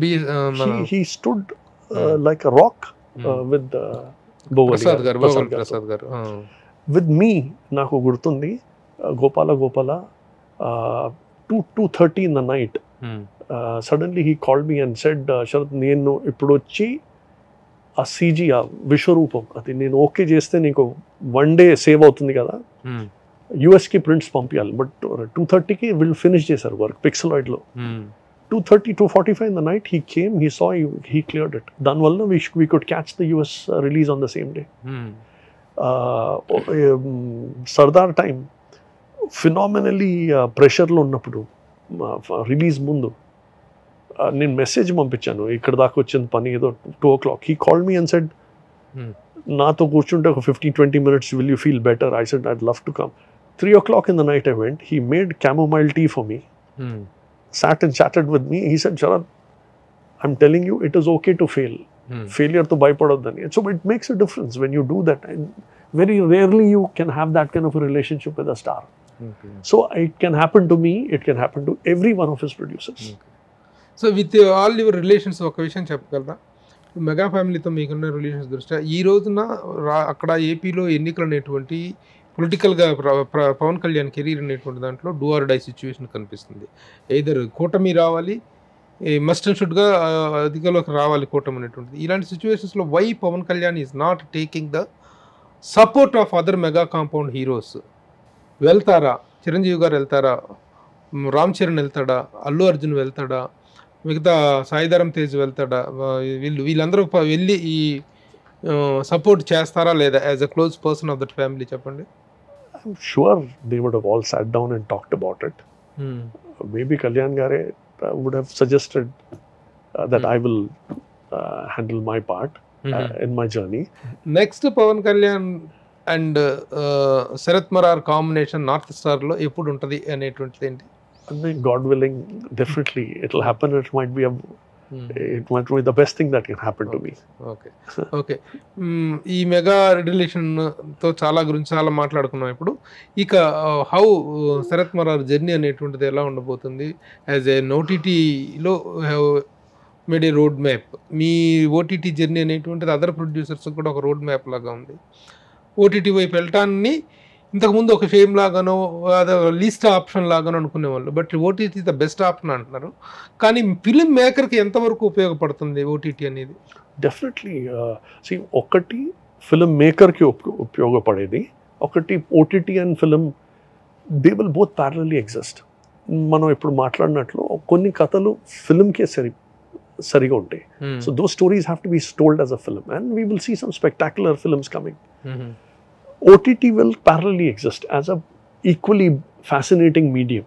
he stood like a rock with Prasad garu Bhagavan Prasad గారు ఆ. విత్ మీ నాకు గుర్తుంది uh, Gopala Gopala two two thirty in the night Hmm. Suddenly he called me and said Sarath నేను ఇప్పుడు వచ్చి ఆ సీజీ ఆ విశ్వరూపం అది నేను ఓకే చేస్తే నీకు వన్ డే సేవ్ అవుతుంది కదా Hmm. యూఎస్కి ప్రింట్స్ పంపించాలి బట్ టూ థర్టీకి వీళ్ళు ఫినిష్ చేశారు వర్క్ పిక్సలాయిడ్లో Hmm. Two thirty two forty five in the night he came he saw he cleared it దానివల్ల we we could catch the US release on the same day Hmm. Sardar time phenomenally ప్రెషర్లో ఉన్నప్పుడు రిలీజ్ ముందు uh, నేను మెసేజ్ పంపించాను ఇక్కడ దాకా వచ్చిన పని ఏదో two o'clock he call me and said Hmm. నాతో కూర్చుంటే ఒక fifteen twenty minutes will you feel better I said I'd love to come three o'clock in the night I went he made chamomile tea for me Hmm. sat and chatted with me. He said, Sharad, I'm telling you, it is okay to fail. Hmm. Failure to byparodani. So it makes a difference when you do that. And very rarely you can have that kind of a relationship with a star. Okay. So it can happen to me, it can happen to every one of his producers. So with all your relations ఒక విషయం చెప్పగలరా మెగా ఫ్యామిలీతో మీకున్న రిలేషన్స్ దృష్ట్యా ఈ రోజున రా అక్కడ ఏపీలో ఎన్నికలు అనేటువంటి పొలిటికల్గా పవన్ కళ్యాణ్ కెరీర్ అనేటువంటి దాంట్లో డూ ఆర్ డై సిచ్యువేషన్ కనిపిస్తుంది ఎయిదర్ కూటమి రావాలి మస్ట్ అండ్ షుడ్గా అధికంలోకి రావాలి కూటమి అనేటువంటిది ఇలాంటి సిచ్యువేషన్స్లో why Pawan Kalyan is not taking the support of other mega compound heroes వెళ్తారా చిరంజీవి గారు వెళ్తారా మ్, రామ్ చరణ్ వెళ్తాడా అల్లు అర్జున్ వెళ్తాడా మిగతా సాయిధరం తేజ్ వెళ్తాడా వా- వీళ్ళు వీళ్ళందరూ ప- వెళ్ళి ఈ సపోర్ట్ చేస్తారా లేదా as a close person of that family చెప్పండి I'm sure they would have all sat down and talked about it. Maybe Kalyan Gare uh, would have suggested uh, that Hmm. I will uh, handle my part uh, in my journey. Next Pavan Kalyan and Sarath Marar combination North Star లో ఎప్పుడు ఉంటది అనేటువంటిది ఏంటి I mean, God willing, definitely it'll happen. It might be a, it might be the best thing that can happen to me. Okay okay hmm, ఈ మెగా రిలేషన్ తో చాలా గురించి చాలా మాట్లాడుకున్నాం ఇప్పుడు ఇక హౌ శరత్ మరార్ జర్నీ అనేటువంటిది ఎలా ఉండబోతుంది యాజ్ ఏ ఓటీటీలో have made a road map మీ ఓటీటీ జర్నీ అనేటువంటిది అదర్ ప్రొడ్యూసర్స్ కూడా ఒక రోడ్ మ్యాప్ లాగా ఉంది ఓటీటీ వైపు వెళ్ళటాన్ని ఇంతకుముందు ఒక ఫేమ్ లాగానో అదే లీస్ట్ ఆప్షన్ లాగానో అనుకునేవాళ్ళు but OTT the best option అంటున్నారు కానీ ఫిలిం మేకర్కి ఎంతవరకు ఉపయోగపడుతుంది ఓటీటీ అనేది డెఫినెట్లీ సి ఒకటి ఫిలిం మేకర్కి ఉపయోగపడేది ఒకటి OTT and film they will both parallelly exist మనం ఇప్పుడు మాట్లాడినట్లు కొన్ని కథలు ఫిల్మ్కే సరి సరిగా ఉంటాయి so though stories have to be told as a film and we will see some spectacular films coming OTT will parallelly exist as a equally fascinating medium.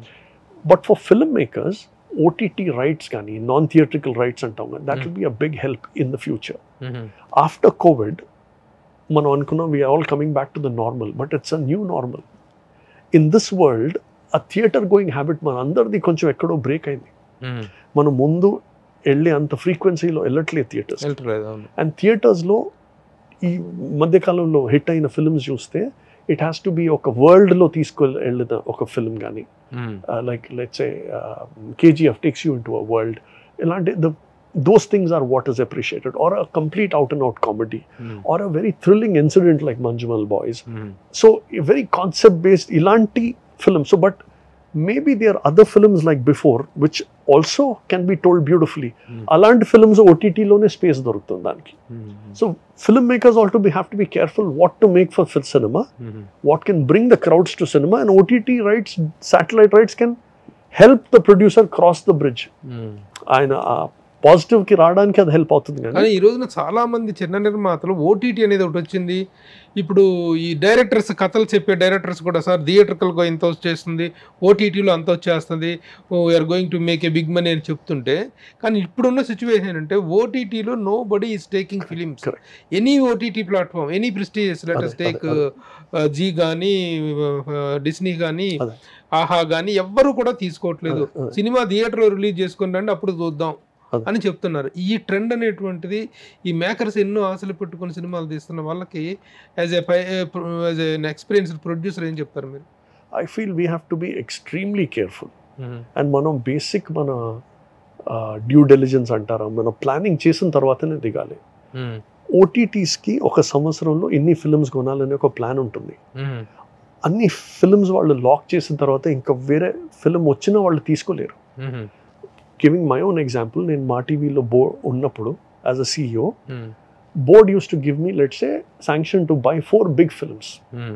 But for filmmakers, OTT rights, కానీ నాన్ థియేట్రికల్ రైట్స్ అంటాం కదా that will be a big help in the future. After COVID, మనం అనుకున్నాం we are all coming back to the normal, but it's a new normal. In this world, a theater going habit మన అందరిది కొంచెం ఎక్కడో బ్రేక్ అయింది మనం ముందు వెళ్ళే అంత ఫ్రీక్వెన్సీలో వెళ్ళట్లేదు థియేటర్స్ వెళ్ళట్లేదు అవును అండ్ థియేటర్స్లో ఈ మధ్యకాలంలో హిట్ అయిన ఫిల్మ్స్ చూస్తే ఇట్ హ్యాస్ టు బి ఒక వరల్డ్లో తీసుకెళ్ళిన ఒక ఫిల్మ్ కానీ like let's a KGF takes you into a world ఇలాంటి the those things are what is appreciated or a complete out and out comedy or a very thrilling incident like Manjummel Boys so very concept based ఇలాంటి film so but maybe they are other films like before which also can be told beautifully అలాంటి ఫిల్మ్స్ ఓటీటీలోనే స్పేస్ దొరుకుతుంది దానికి so film makers all to be have to be careful what to make for fill cinema what can bring the crowds to cinema and OTT rights satellite rights can help the producer cross the bridge ఆయన పాజిటివ్కి రావడానికి అది హెల్ప్ అవుతుంది కానీ కానీ ఈ రోజున చాలా మంది చిన్న నిర్మాతలు ఓటీటీ అనేది ఒకటి వచ్చింది ఇప్పుడు ఈ డైరెక్టర్స్ కథలు చెప్పే డైరెక్టర్స్ కూడా సార్ థియేటర్కల్గా ఇంత వచ్చేస్తుంది ఓటీటీలో అంత వచ్చేస్తుంది we're going to make a big money అని చెప్తుంటే కానీ ఇప్పుడున్న సిచ్యువేషన్ ఏంటంటే ఓటీటీలో nobody is taking films Correct. Any OTT platform any prestigious letters అదే, టేక్ అదే, జీ కానీ డిస్నీ కానీ అదే. ఆహా కానీ ఎవ్వరు కూడా తీసుకోవట్లేదు అదే, అదే. సినిమా థియేటర్లో రిలీజ్ చేసుకుని రండి అప్పుడు చూద్దాం అదే. అని చెప్తున్నారు ఈ ట్రెండ్ అనేటువంటిది ఈ మేకర్స్ ఎన్నో ఆశలు పెట్టుకుని సినిమాలు తీస్తున్న వాళ్ళకి as a as an experienced producer ఏం చెప్తారు మీరు I feel we have to be extremely careful and మనం బేసిక్ మన డ్యూ డెలిజెన్స్ అంటారా మనం ప్లానింగ్ చేసిన తర్వాతనే దిగాలి ఓటీటీస్కి ఒక సంవత్సరంలో ఇన్ని ఫిల్మ్స్ కొనాలనే ఒక ప్లాన్ ఉంటుంది అన్ని ఫిల్మ్స్ వాళ్ళు లాక్ చేసిన తర్వాత ఇంకా వేరే ఫిల్మ్ వచ్చినా వాళ్ళు తీసుకోలేరు గివింగ్ మై ఓన్ ఎగ్జాంపుల్ నేను మా టీవీలో బో ఉన్నప్పుడు as a CEO board used to give me let's a sanction to buy four big films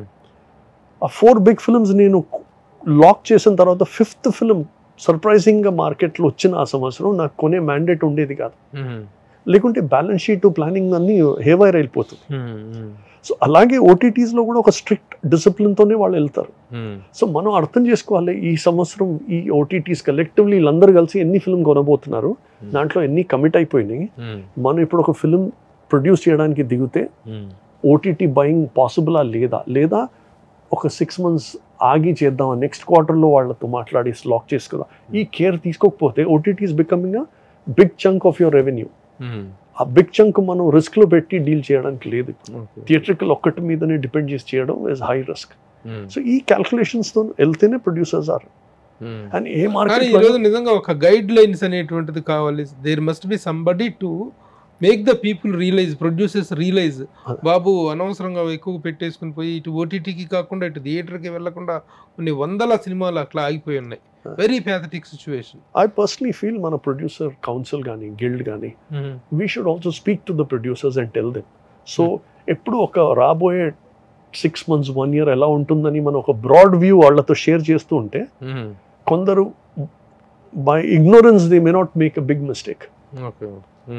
ఆ ఫోర్ బిగ్ ఫిల్మ్స్ నేను లాక్ చేసిన తర్వాత ఫిఫ్త్ ఫిల్మ్ సర్ప్రైజింగ్గా మార్కెట్లో వచ్చిన ఆ సంవత్సరం నాకు కొనే మ్యాండేట్ ఉండేది కాదు లేకుంటే బ్యాలెన్స్ షీట్ ప్లానింగ్ అన్ని హేవైర్ అయిపోతుంది సో అలాగే ఓటీటీస్లో కూడా ఒక స్ట్రిక్ట్ డిసిప్లిన్తోనే వాళ్ళు వెళ్తారు సో మనం అర్థం చేసుకోవాలి ఈ సంవత్సరం ఈ ఓటీటీస్ కలెక్టివ్లీ వీళ్ళందరూ కలిసి ఎన్ని ఫిల్మ్ కొనబోతున్నారు దాంట్లో ఎన్ని కమిట్ అయిపోయినాయి మనం ఇప్పుడు ఒక ఫిల్మ్ ప్రొడ్యూస్ చేయడానికి దిగితే ఓటీటీ బయింగ్ పాసిబులా లేదా లేదా ఒక సిక్స్ మంత్స్ ఆగి చేద్దాం నెక్స్ట్ క్వార్టర్లో వాళ్ళతో మాట్లాడి లాక్ చేసుకుందాం ఈ కేర్ తీసుకోకపోతే OTT is becoming a big chunk of your revenue ఆ బిగ్ చంక్ మనం రిస్క్లో పెట్టి డీల్ చేయడానికి లేదు థియేట్రికల్ ఒక్కటి మీదనే డిపెండ్ చేసి చేయడం ఇస్ హై రిస్క్ సో ఈ క్యాల్కులేషన్స్తో వెళ్తేనే ప్రొడ్యూసర్స్ ఆర్ అండ్ ఏ కానీ ఈ మార్కెట్ రోజు నిజంగా ఒక గైడ్ లైన్స్ అనేటువంటిది కావాలి there must be somebody to make the people realise producers realise అదే. బాబు అనవసరంగా ఎక్కువ పెట్టేసుకుని పోయి ఇటు ఓటీటీకి కాకుండా ఇటు థియేటర్కి వెళ్లకుండా కొన్ని వందల సినిమాలు అట్లా ఆగిపోయి ఉన్నాయి very pathetic situation I personally feel మన ప్రొడ్యూసర్ కౌన్సిల్ కానీ గిల్డ్ కానీ we should also speak to the producers and tell them so ఎప్పుడు ఒక రాబోయే సిక్స్ మంత్స్ వన్ ఇయర్ ఎలా ఉంటుందని మనం ఒక బ్రాడ్ వ్యూ వాళ్ళతో షేర్ చేస్తూ ఉంటే కొందరు by ignorance they may not make a big mistake okay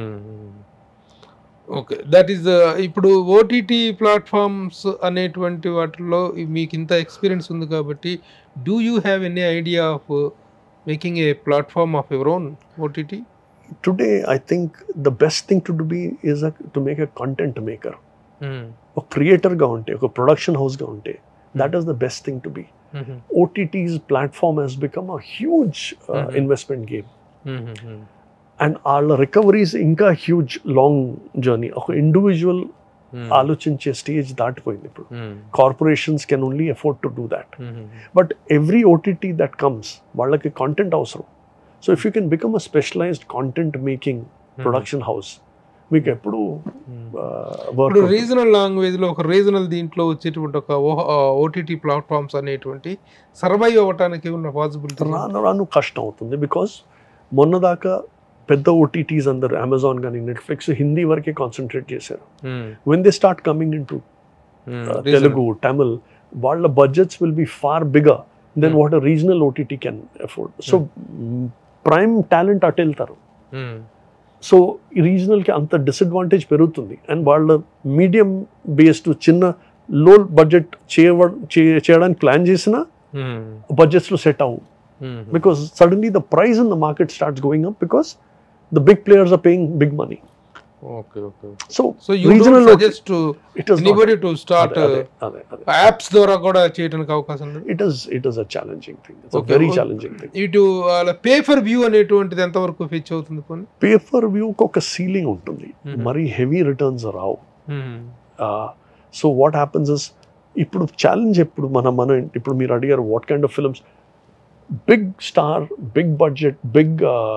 okay that is ఇప్పుడు ఓటీటీ ప్లాట్ఫామ్స్ అనేటువంటి వాటిల్లో మీకు ఇంత ఎక్స్పీరియన్స్ ఉంది కాబట్టి do you have any idea of making a platform of your own OTT today I think the best thing to be is to make a content maker ఒక క్రియేటర్గా ఉంటే ఒక ప్రొడక్షన్ హౌస్గా ఉంటే that is the best thing to be OTTs platform Hess become a huge Mhm. Investment game and వాళ్ళ రికవరీస్ ఇంకా హ్యూజ్ లాంగ్ జర్నీ ఒక ఇండివిజువల్ ఆలోచించే స్టేజ్ దాటిపోయింది ఇప్పుడు corporations can only afford to do that but every OTT that comes వాళ్ళకి కాంటెంట్ అవసరం so if you can become a specialised content making production house మీకు ఎప్పుడు ఇప్పుడు వర్క్ రీజనల్ లాంగ్వేజ్ లో ఒక రీజనల్ దీంట్లో వచ్చేటువంటి ఒక ఓటీటీ ప్లాట్ఫామ్స్ అనేటువంటి సర్వైవ్ అవ్వటానికి ఉన్న పాసిబిలిటీ రాను రాను కష్టం అవుతుంది బికాస్ మొన్నదాకా పెద్ద ఓటీటీస్ అందరు అమెజాన్ కానీ నెట్ఫ్లిక్స్ హిందీ వరకే కాన్సన్ట్రేట్ చేశారు when they start coming into Telugu Tamil వాళ్ళ budgets will be far bigger then Hmm. What a regional OTT can afford so prime talent అటు వెళ్తారు సో ఈ రీజనల్కి అంత డిసడ్వాంటేజ్ పెరుగుతుంది అండ్ వాళ్ళ మీడియం బేస్డ్ చిన్న లో బడ్జెట్ చేయవ చే- చేయడానికి ప్లాన్ చేసినా బడ్జెట్స్లో సెట్ అవ్వు because suddenly the price in the market starts going up because the big players are paying big money. Okay okay So, so you regional don't suggest to it is not, anybody to start అదే, అదే, అదే. యాప్స్ ద్వారా కూడా చేయడానికి అవకాశం ఉంది It is it is a challenging thing. It's Okay. a very Oh. challenging thing. ఇటు పే ఫర్ వ్యూ అనేటువంటిది ఎంతవరకు ఫిచ్ అవుతుంది కొన్ని పే ఫర్ వ్యూకి ఒక సీలింగ్ ఉంటుంది Mhm. మరి హెవీ రిటర్న్స్ రావు సో వాట్ హ్యాపన్స్ ఇస్ ఇప్పుడు ఛాలెంజ్ ఎప్పుడు మన మన ఇప్పుడు మీరు అడిగారు what kind of films big star big budget big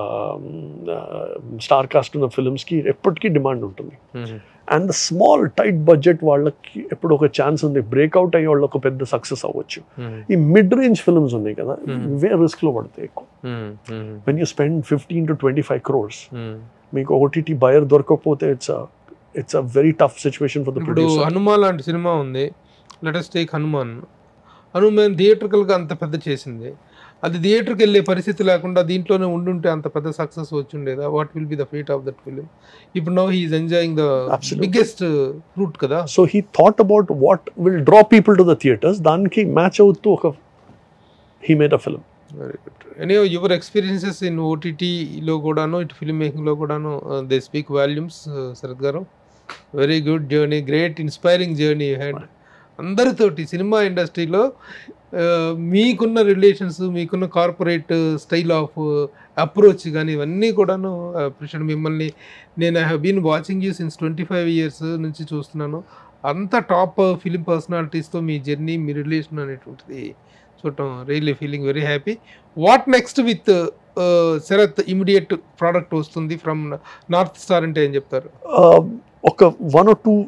star cast ఉన్న ఫిల్మ్స్కి ఎప్పటికీ డిమాండ్ ఉంటుంది and the small tight budget వాళ్ళకి ఎప్పుడు ఒక ఛాన్స్ ఉంది బ్రేక్అవుట్ అయ్యే వాళ్ళు ఒక పెద్ద సక్సెస్ అవ్వచ్చు ఈ మిడ్ రేంజ్ ఫిల్మ్స్ ఉన్నాయి కదా Mhm. ఇవే రిస్క్లో పడతాయి ఎక్కువ when you spend fifteen to twenty five crores మీకు ఓటీటీ బయర్ దొరకకపోతే it's it's a very tough situation for the ఇప్పుడు ప్రొడ్యూసర్ హనుమాన్ లాంటి సినిమా ఉంది లెటెస్ట్ టేక్ హనుమాన్ హనుమాన్ థియేటర్కల్గా అంత పెద్ద చేసింది అది థియేటర్కి వెళ్ళే పరిస్థితి లేకుండా దీంట్లోనే ఉండుంటే అంత పెద్ద సక్సెస్ వచ్చిండేదా what will be the fate of that film ఇప్పుడు no he's enjoying the Absolutely. Biggest route కదా so he thought about what will draw people to the theatres దానికి మ్యాచ్ అవుతూ ఒక he made a film very good any your experiences in ఓటీటీలో కూడాను ఇటు ఫిల్మ్ మేకింగ్లో కూడాను they speak volumes Sarath garu very good journey great inspiring journey had అందరితోటి సినిమా ఇండస్ట్రీలో మీకున్న రిలేషన్స్ మీకున్న కార్పొరేట్ స్టైల్ ఆఫ్ అప్రోచ్ కానీ ఇవన్నీ కూడాను అప్రిషియేట్ మిమ్మల్ని నేను I have been watching you since twenty five years నుంచి చూస్తున్నాను అంత టాప్ ఫిలిం పర్సనాలిటీస్తో మీ జర్నీ మీ రిలేషన్ అనేటువంటిది చూడటం really feeling very happy what next with Sarath immediate product వస్తుంది ఫ్రమ్ నార్త్ స్టార్ అంటే ఏం చెప్తారు ఒక one or two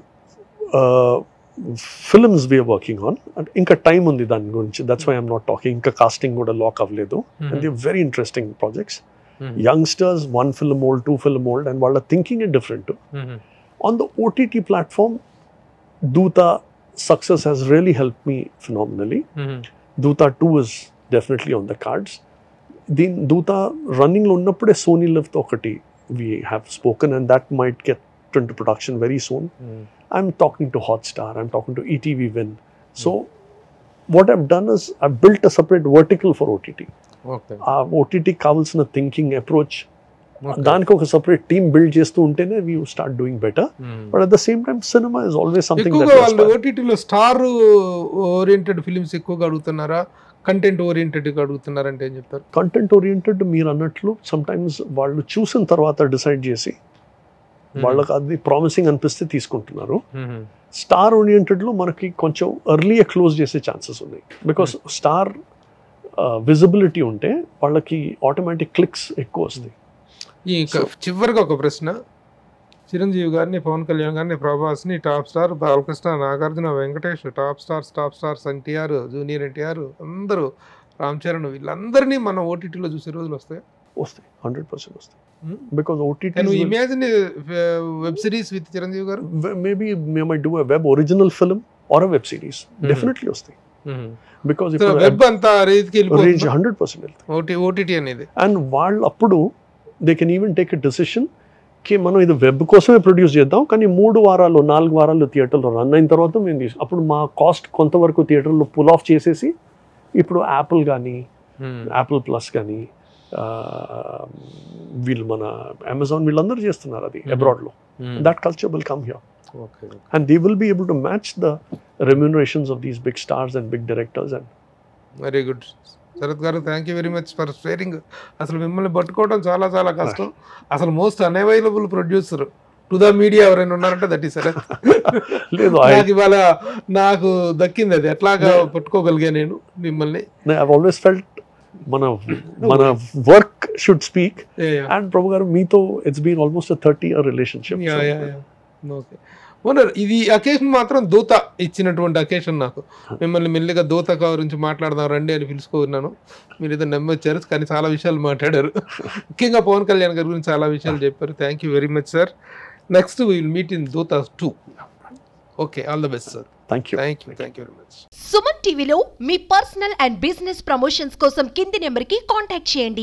films we're working on ఇంకా టైం ఉంది దాని గురించి that's why I'm not talking ఇంకా కాస్టింగ్ కూడా లాక్ అవ్వలేదు and the very interesting projects youngsters one film old two film old and వాళ్ళ thinking different on the OTT platform, Duta success has really helped me phenomenally. Duta 2 is definitely on the cards. Then Duta running లో ఉన్నప్పుడే సోనీ లివ్ ఒకటి we have spoken and that might get into production very soon. I'm talking to Hotstar, I'm talking to ETV Win. So what I've done is I've built a separate vertical for OTT. Okay ఆ OTT కావాల్సిన థింకింగ్ అప్రోచ్ దానికి ఒక సపరేట్ టీమ్ బిల్డ్ చేస్తూ ఉంటేనే we start doing better but at the same time cinema is always something ఎక్కువగా వాళ్ళు ఓటీటీలో స్టార్ ఓరియంటెడ్ ఫిలిమ్స్ ఎక్కువగా అడుగుతున్నారా కంటెంట్ ఓరియంటెడ్గా అడుగుతున్నారంటే ఏం చెప్తారు కంటెంట్ ఓరియంటెడ్ మీరు అన్నట్లు సమ్ టైమ్స్ వాళ్ళు చూసిన తర్వాత డిసైడ్ చేసి వాళ్ళకి అది ప్రామిసింగ్ అనిపిస్తే తీసుకుంటున్నారు స్టార్ ఓరియంటెడ్లో మనకి కొంచెం ఎర్లీ క్లోజ్ చేసే ఛాన్సెస్ ఉన్నాయి బికాస్ స్టార్ విజిబిలిటీ ఉంటే వాళ్ళకి ఆటోమేటిక్ క్లిక్స్ ఎక్కువ వస్తాయి ఈ క- చివరిగా ఒక ప్రశ్న చిరంజీవి గారిని పవన్ కళ్యాణ్ గారిని ప్రభాస్ని top star Balakrishna Nagarjuna Venkatesh top stars top stars NTR junior NTR అందరూ రామ్ చరణ్ వీళ్ళందరినీ మనం ఓటీటీలో చూసే రోజులు వస్తాయి వస్తాయి హండ్రెడ్ పర్సెంట్ వస్తాయి Hmm. Because OTT can imagine web series with Chiranjeevi garu maybe may my do a web original film or a web series definitely వస్తాయి బికాస్ ఇప్పుడు వెబ్ అంతా రేంజ్కి రేంజ్ వెళ్ళిపోతుంది హండ్రెడ్ పర్సెంట్ వెళ్తాయి ఓటీ ఓటీటీ అనేది అండ్ వాళ్ళు అప్పుడు they can even take a decision కి మనం ఇది వెబ్ కోసమే ప్రొడ్యూస్ చేద్దాం కానీ మూడు వారాలు నాలుగు వారాలు థియేటర్లో రన్ అయిన తర్వాత మేము తీసు అప్పుడు మా కాస్ట్ కొంతవరకు థియేటర్లో పుల్ ఆఫ్ చేసేసి ఇప్పుడు యాపిల్ కానీ యాపిల్ ప్లస్ కానీ వీళ్ళు మన అమెజాన్ వీళ్ళందరూ చేస్తున్నారు అది Mhm. అబ్రాడ్లో that culture will come here okay and they will be able to match the remunerations of these big stars and big directors and very good Sarath garu thank you very much for sharing అసలు మిమ్మల్ని పట్టుకోవడం చాలా చాలా కష్టం అసలు most unavailable producer to the media ఎవరైనా ఉన్నారంటే దట్ ఈస్ శరత్ లేదు నాకు ఇవాళ నాకు దక్కింది అది ఎట్లాగా పట్టుకోగలిగా నేను మిమ్మల్ని I, i've always felt మన మన work should speak Yeah, yeah. And Prabhu garu మీతో it's been almost thirty year relationship Yeah, yeah, yeah. Okay. Honour ఇది అకేషన్ మాత్రం దూత ఇచ్చినటువంటి అకేషన్ నాకు మిమ్మల్ని మెల్లిగా దూత గురించి మాట్లాడదాం రండి అని పిలుచుకున్నాను మీరు ఏదో నమ్మొచ్చారు కానీ చాలా విషయాలు మాట్లాడారు ముఖ్యంగా పవన్ కళ్యాణ్ గారి గురించి చాలా విషయాలు చెప్పారు thank you very much sir next will meet in Dhootha two okay all the best sir Thank you. Thank you thank you very much Suman టీవీలో మీ పర్సనల్ అండ్ బిజినెస్ ప్రమోషన్స్ కోసం కింది నెంబర్కి కాంటాక్ట్ చేయండి